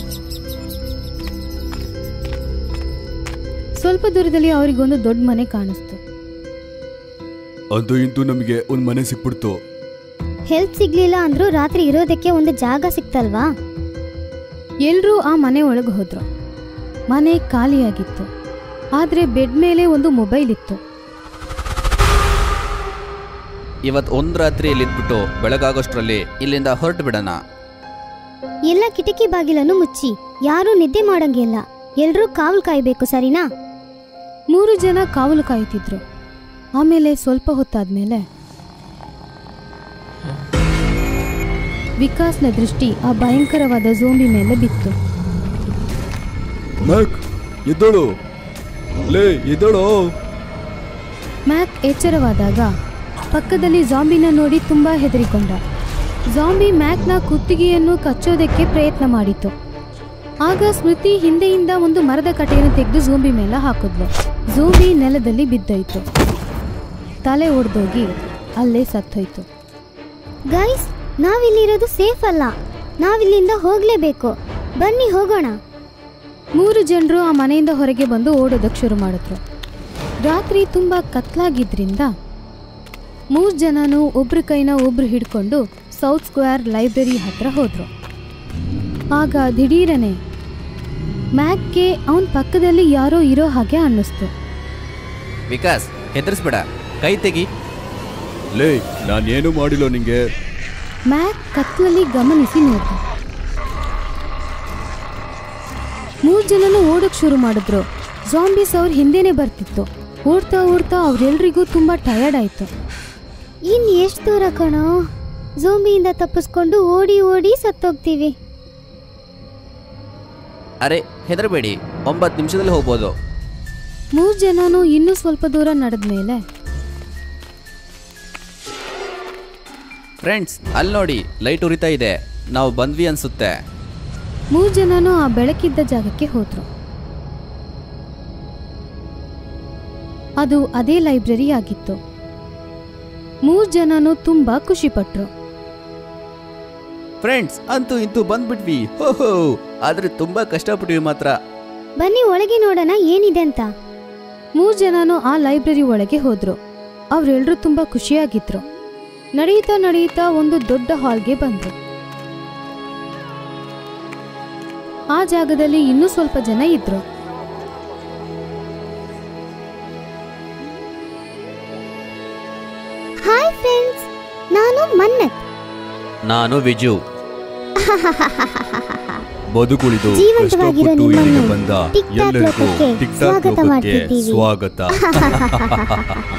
ಸ್ವಲ್ಪ ದೂರದಲ್ಲಿ ಅವರಿಗೊಂದು ದೊಡ್ಡ ಮನೆ ಕಾಣಿಸ್ತು ಅಂತೂ ಇಂತೂ ನಮಗೆ ಒಂದು ಮನೆ ಸಿಕ್ಬಿಡ್ತು ಹೆಲ್ಪ್ ಸಿಗ್ಲಿಲ್ಲ ಅಂದ್ರೂ ರಾತ್ರಿ ಇರೋದಕ್ಕೆ ಒಂದು ಜಾಗ ಸಿಕ್ತಲ್ವಾ ಎಲ್ರೂ ಆ ಮನೆ ಒಳಗೆ ಹೋದ್ರು ಮನೆ ಖಾಲಿಯಾಗಿತ್ತು ಆದ್ರೆ ಬೆಡ್ ಮೇಲೆ ಒಂದು ಮೊಬೈಲ್ ಇತ್ತು ಇವತ್ತು ಒಂದು ರಾತ್ರಿ ಇಲ್ಲಿದ್ಬಿಟ್ಟು ಬೆಳಗಾಗೋಷ್ಟ್ರಲ್ಲಿ ಇಲ್ಲಿಂದ ಹೊರಟು ಬಿಡೋಣ ಎಲ್ಲ ಕಿಟಕಿ ಬಾಗಿಲನ್ನು ಮುಚ್ಚಿ ಯಾರೂ ನಿದ್ದೆ ಮಾಡಂಗಿಲ್ಲ ಎಲ್ರೂ ಕಾವಲು ಕಾಯ್ಬೇಕು ಸರಿನಾ ಮೂರು ಜನ ಕಾವಲು ಕಾಯುತ್ತಿದ್ರು ಆಮೇಲೆ ಸ್ವಲ್ಪ ಹೊತ್ತಾದ್ಮೇಲೆ ವಿಕಾಸ್ನ ದೃಷ್ಟಿ ಆ ಭಯಂಕರವಾದ ಝೋಂಬಿ ಮೇಲೆ ಬಿತ್ತು ಮ್ಯಾಕ್ ಎದ್ದಳು ಲೇ ಎದ್ದಳು ಮ್ಯಾಕ್ ಎಚ್ಚರವಾದಾಗ ಪಕ್ಕದಲ್ಲಿ ಜಾಂಬಿನ ನೋಡಿ ತುಂಬಾ ಹೆದರಿಕೊಂಡ ಜಾಂಬಿ ಮ್ಯಾಕ್ನ ಕುತ್ತಿಗೆಯನ್ನು ಕಚ್ಚೋದಕ್ಕೆ ಪ್ರಯತ್ನ ಮಾಡಿತು ಆಗ ಸ್ಮೃತಿ ಹಿಂದೆಯಿಂದ ಒಂದು ಮರದ ಕಟೆಯನ್ನು ತೆಗೆದು ಝೋಂಬಿ ಮೇಲೆ ಹಾಕಿದ್ಲು ಝೋಂಬಿ ನೆಲದಲ್ಲಿ ಬಿದ್ದೋಯ್ತು ತಲೆ ಒಡೆದೋಗಿ ಅಲ್ಲೇ ಸತ್ತೋಯ್ತು ಗೈಸ್ ನಾವಿಲ್ಲಿರೋದು ಸೇಫ್ ಅಲ್ಲ ನಾವಿಲ್ಲಿಂದ ಹೋಗ್ಲೇಬೇಕು ಬನ್ನಿ ಹೋಗೋಣ ಮೂರು ಜನರು ಆ ಮನೆಯಿಂದ ಹೊರಗೆ ಬಂದು ಓಡೋದಕ್ಕೆ ಶುರು ಮಾಡಿದ್ರು ರಾತ್ರಿ ತುಂಬ ಕತ್ಲಾಗಿದ್ರಿಂದ ಮೂರು ಜನನೂ ಒಬ್ರ ಕೈನ ಒಬ್ರು ಹಿಡ್ಕೊಂಡು ಸೌತ್ ಸ್ಕ್ವೇರ್ ಲೈಬ್ರರಿ ಹತ್ರ ಹೋದ್ರು ಆಗ ದಿಢೀರನೆ ಮ್ಯಾಕ್ಗೆ ಅವನ ಪಕ್ಕದಲ್ಲಿ ಯಾರೋ ಇರೋ ಹಾಗೆ ಅನ್ನಿಸ್ತು ವಿಕಾಸ್ ಹೆದರ್ಸ್ಬೇಡ ಕೈ ತೆಗಿ ಲೇ ನಾನೇನು ಮಾಡಿಲ್ಲ ನಿಂಗೆ ಮ್ಯಾಕ್ ಕತ್ಲಲ್ಲಿ ಗಮನಿಸಿ ನೋಡ್ದ ಮೂರು ಜನನು ಓಡೋಕ್ ಶುರು ಮಾಡಿದ್ರು ಜಾಂಬೀಸ್ ಅವ್ರ ಹಿಂದೆನೆ ಬರ್ತಿತ್ತು ಓಡ್ತಾ ಓಡ್ತಾ ಅವ್ರೆಲ್ರಿಗೂ ತುಂಬಾ ಟಯರ್ಡ್ ಆಯ್ತು ಇನ್ ಎಷ್ಟು ದೂರ ಕಣೋ ಝೋಂಬಿಯಿಂದ ತಪ್ಪಿಸ್ಕೊಂಡು ಓಡಿ ಓಡಿ ಸತ್ತೋಗ್ತೀವಿ ಅರೆ ಹೆದರಬೇಡಿ ಒಂಬತ್ತು ನಿಮಿಷದಲ್ಲಿ ಹೋಗ್ಬೋದು ಮೂರು ಜನನು ಇನ್ನೂ ಸ್ವಲ್ಪ ದೂರ ನಡೆದ್ಮೇಲೆ ಫ್ರೆಂಡ್ಸ್ ಅಲ್ಲಿ ನೋಡಿ ಲೈಟ್ ಉರಿತಾ ಇದೆ ನಾವು ಬಂದ್ವಿ ಅನ್ಸುತ್ತೆ ಮೂರು ಜನನು ಆ ಬೆಳಕಿದ್ದ ಜಾಗಕ್ಕೆ ಹೋದ್ರು ಅದು ಅದೇ ಲೈಬ್ರರಿ ಆಗಿತ್ತು ಮೂರು ಜನನು ತುಂಬಾ ಖುಷಿಪಟ್ರು ಫ್ರೆಂಡ್ಸ್ ಅಂತೂ ಇಂತೂ ಬಂದ್ಬಿಟ್ವಿ ಹೋ ಆದ್ರೆ ತುಂಬಾ ಕಷ್ಟಪಟ್ವಿ ಮಾತ್ರ ಬನ್ನಿ ಒಳಗೆ ನೋಡೋಣ ಏನಿದೆ ಅಂತ ಮೂರು ಜನನು ಆ ಲೈಬ್ರರಿ ಒಳಗೆ ಹೋದ್ರು ಅವ್ರೆಲ್ರೂ ತುಂಬಾ ಖುಷಿಯಾಗಿದ್ರು ನಡೆಯುತ್ತಾ ನಡೆಯುತ್ತಾ ಒಂದು ದೊಡ್ಡ ಹಾಲ್ಗೆ ಬಂದ್ರು ಆ ಜಾಗದಲ್ಲಿ ಇನ್ನೂ ಸ್ವಲ್ಪ ಜನ ಇದ್ರು ಹಾಯ್ ಫ್ರೆಂಡ್ಸ್ ನಾನು ಮನ್ನತ್ ನಾನು ವಿಜು ಬದುಕುಳಿದು ಜೀವಂತವಾಗಿರೋ ಕಷ್ಟಪಟ್ಟು ನಿಮ್ಮನ್ನು ಇಲ್ಲಿಗೆ ಬಂದ ಟಿಕ್ ಟಾಕ್ ಎಲ್ಲರಿಗೂ ಲೋಕಕ್ಕೆ ಟಿಕ್ ಟಾಕ್ ಸ್ವಾಗತ ಲೋಕಕ್ಕೆ ಮಾಡ್ತಿದ್ದೀವಿ. ಸ್ವಾಗತ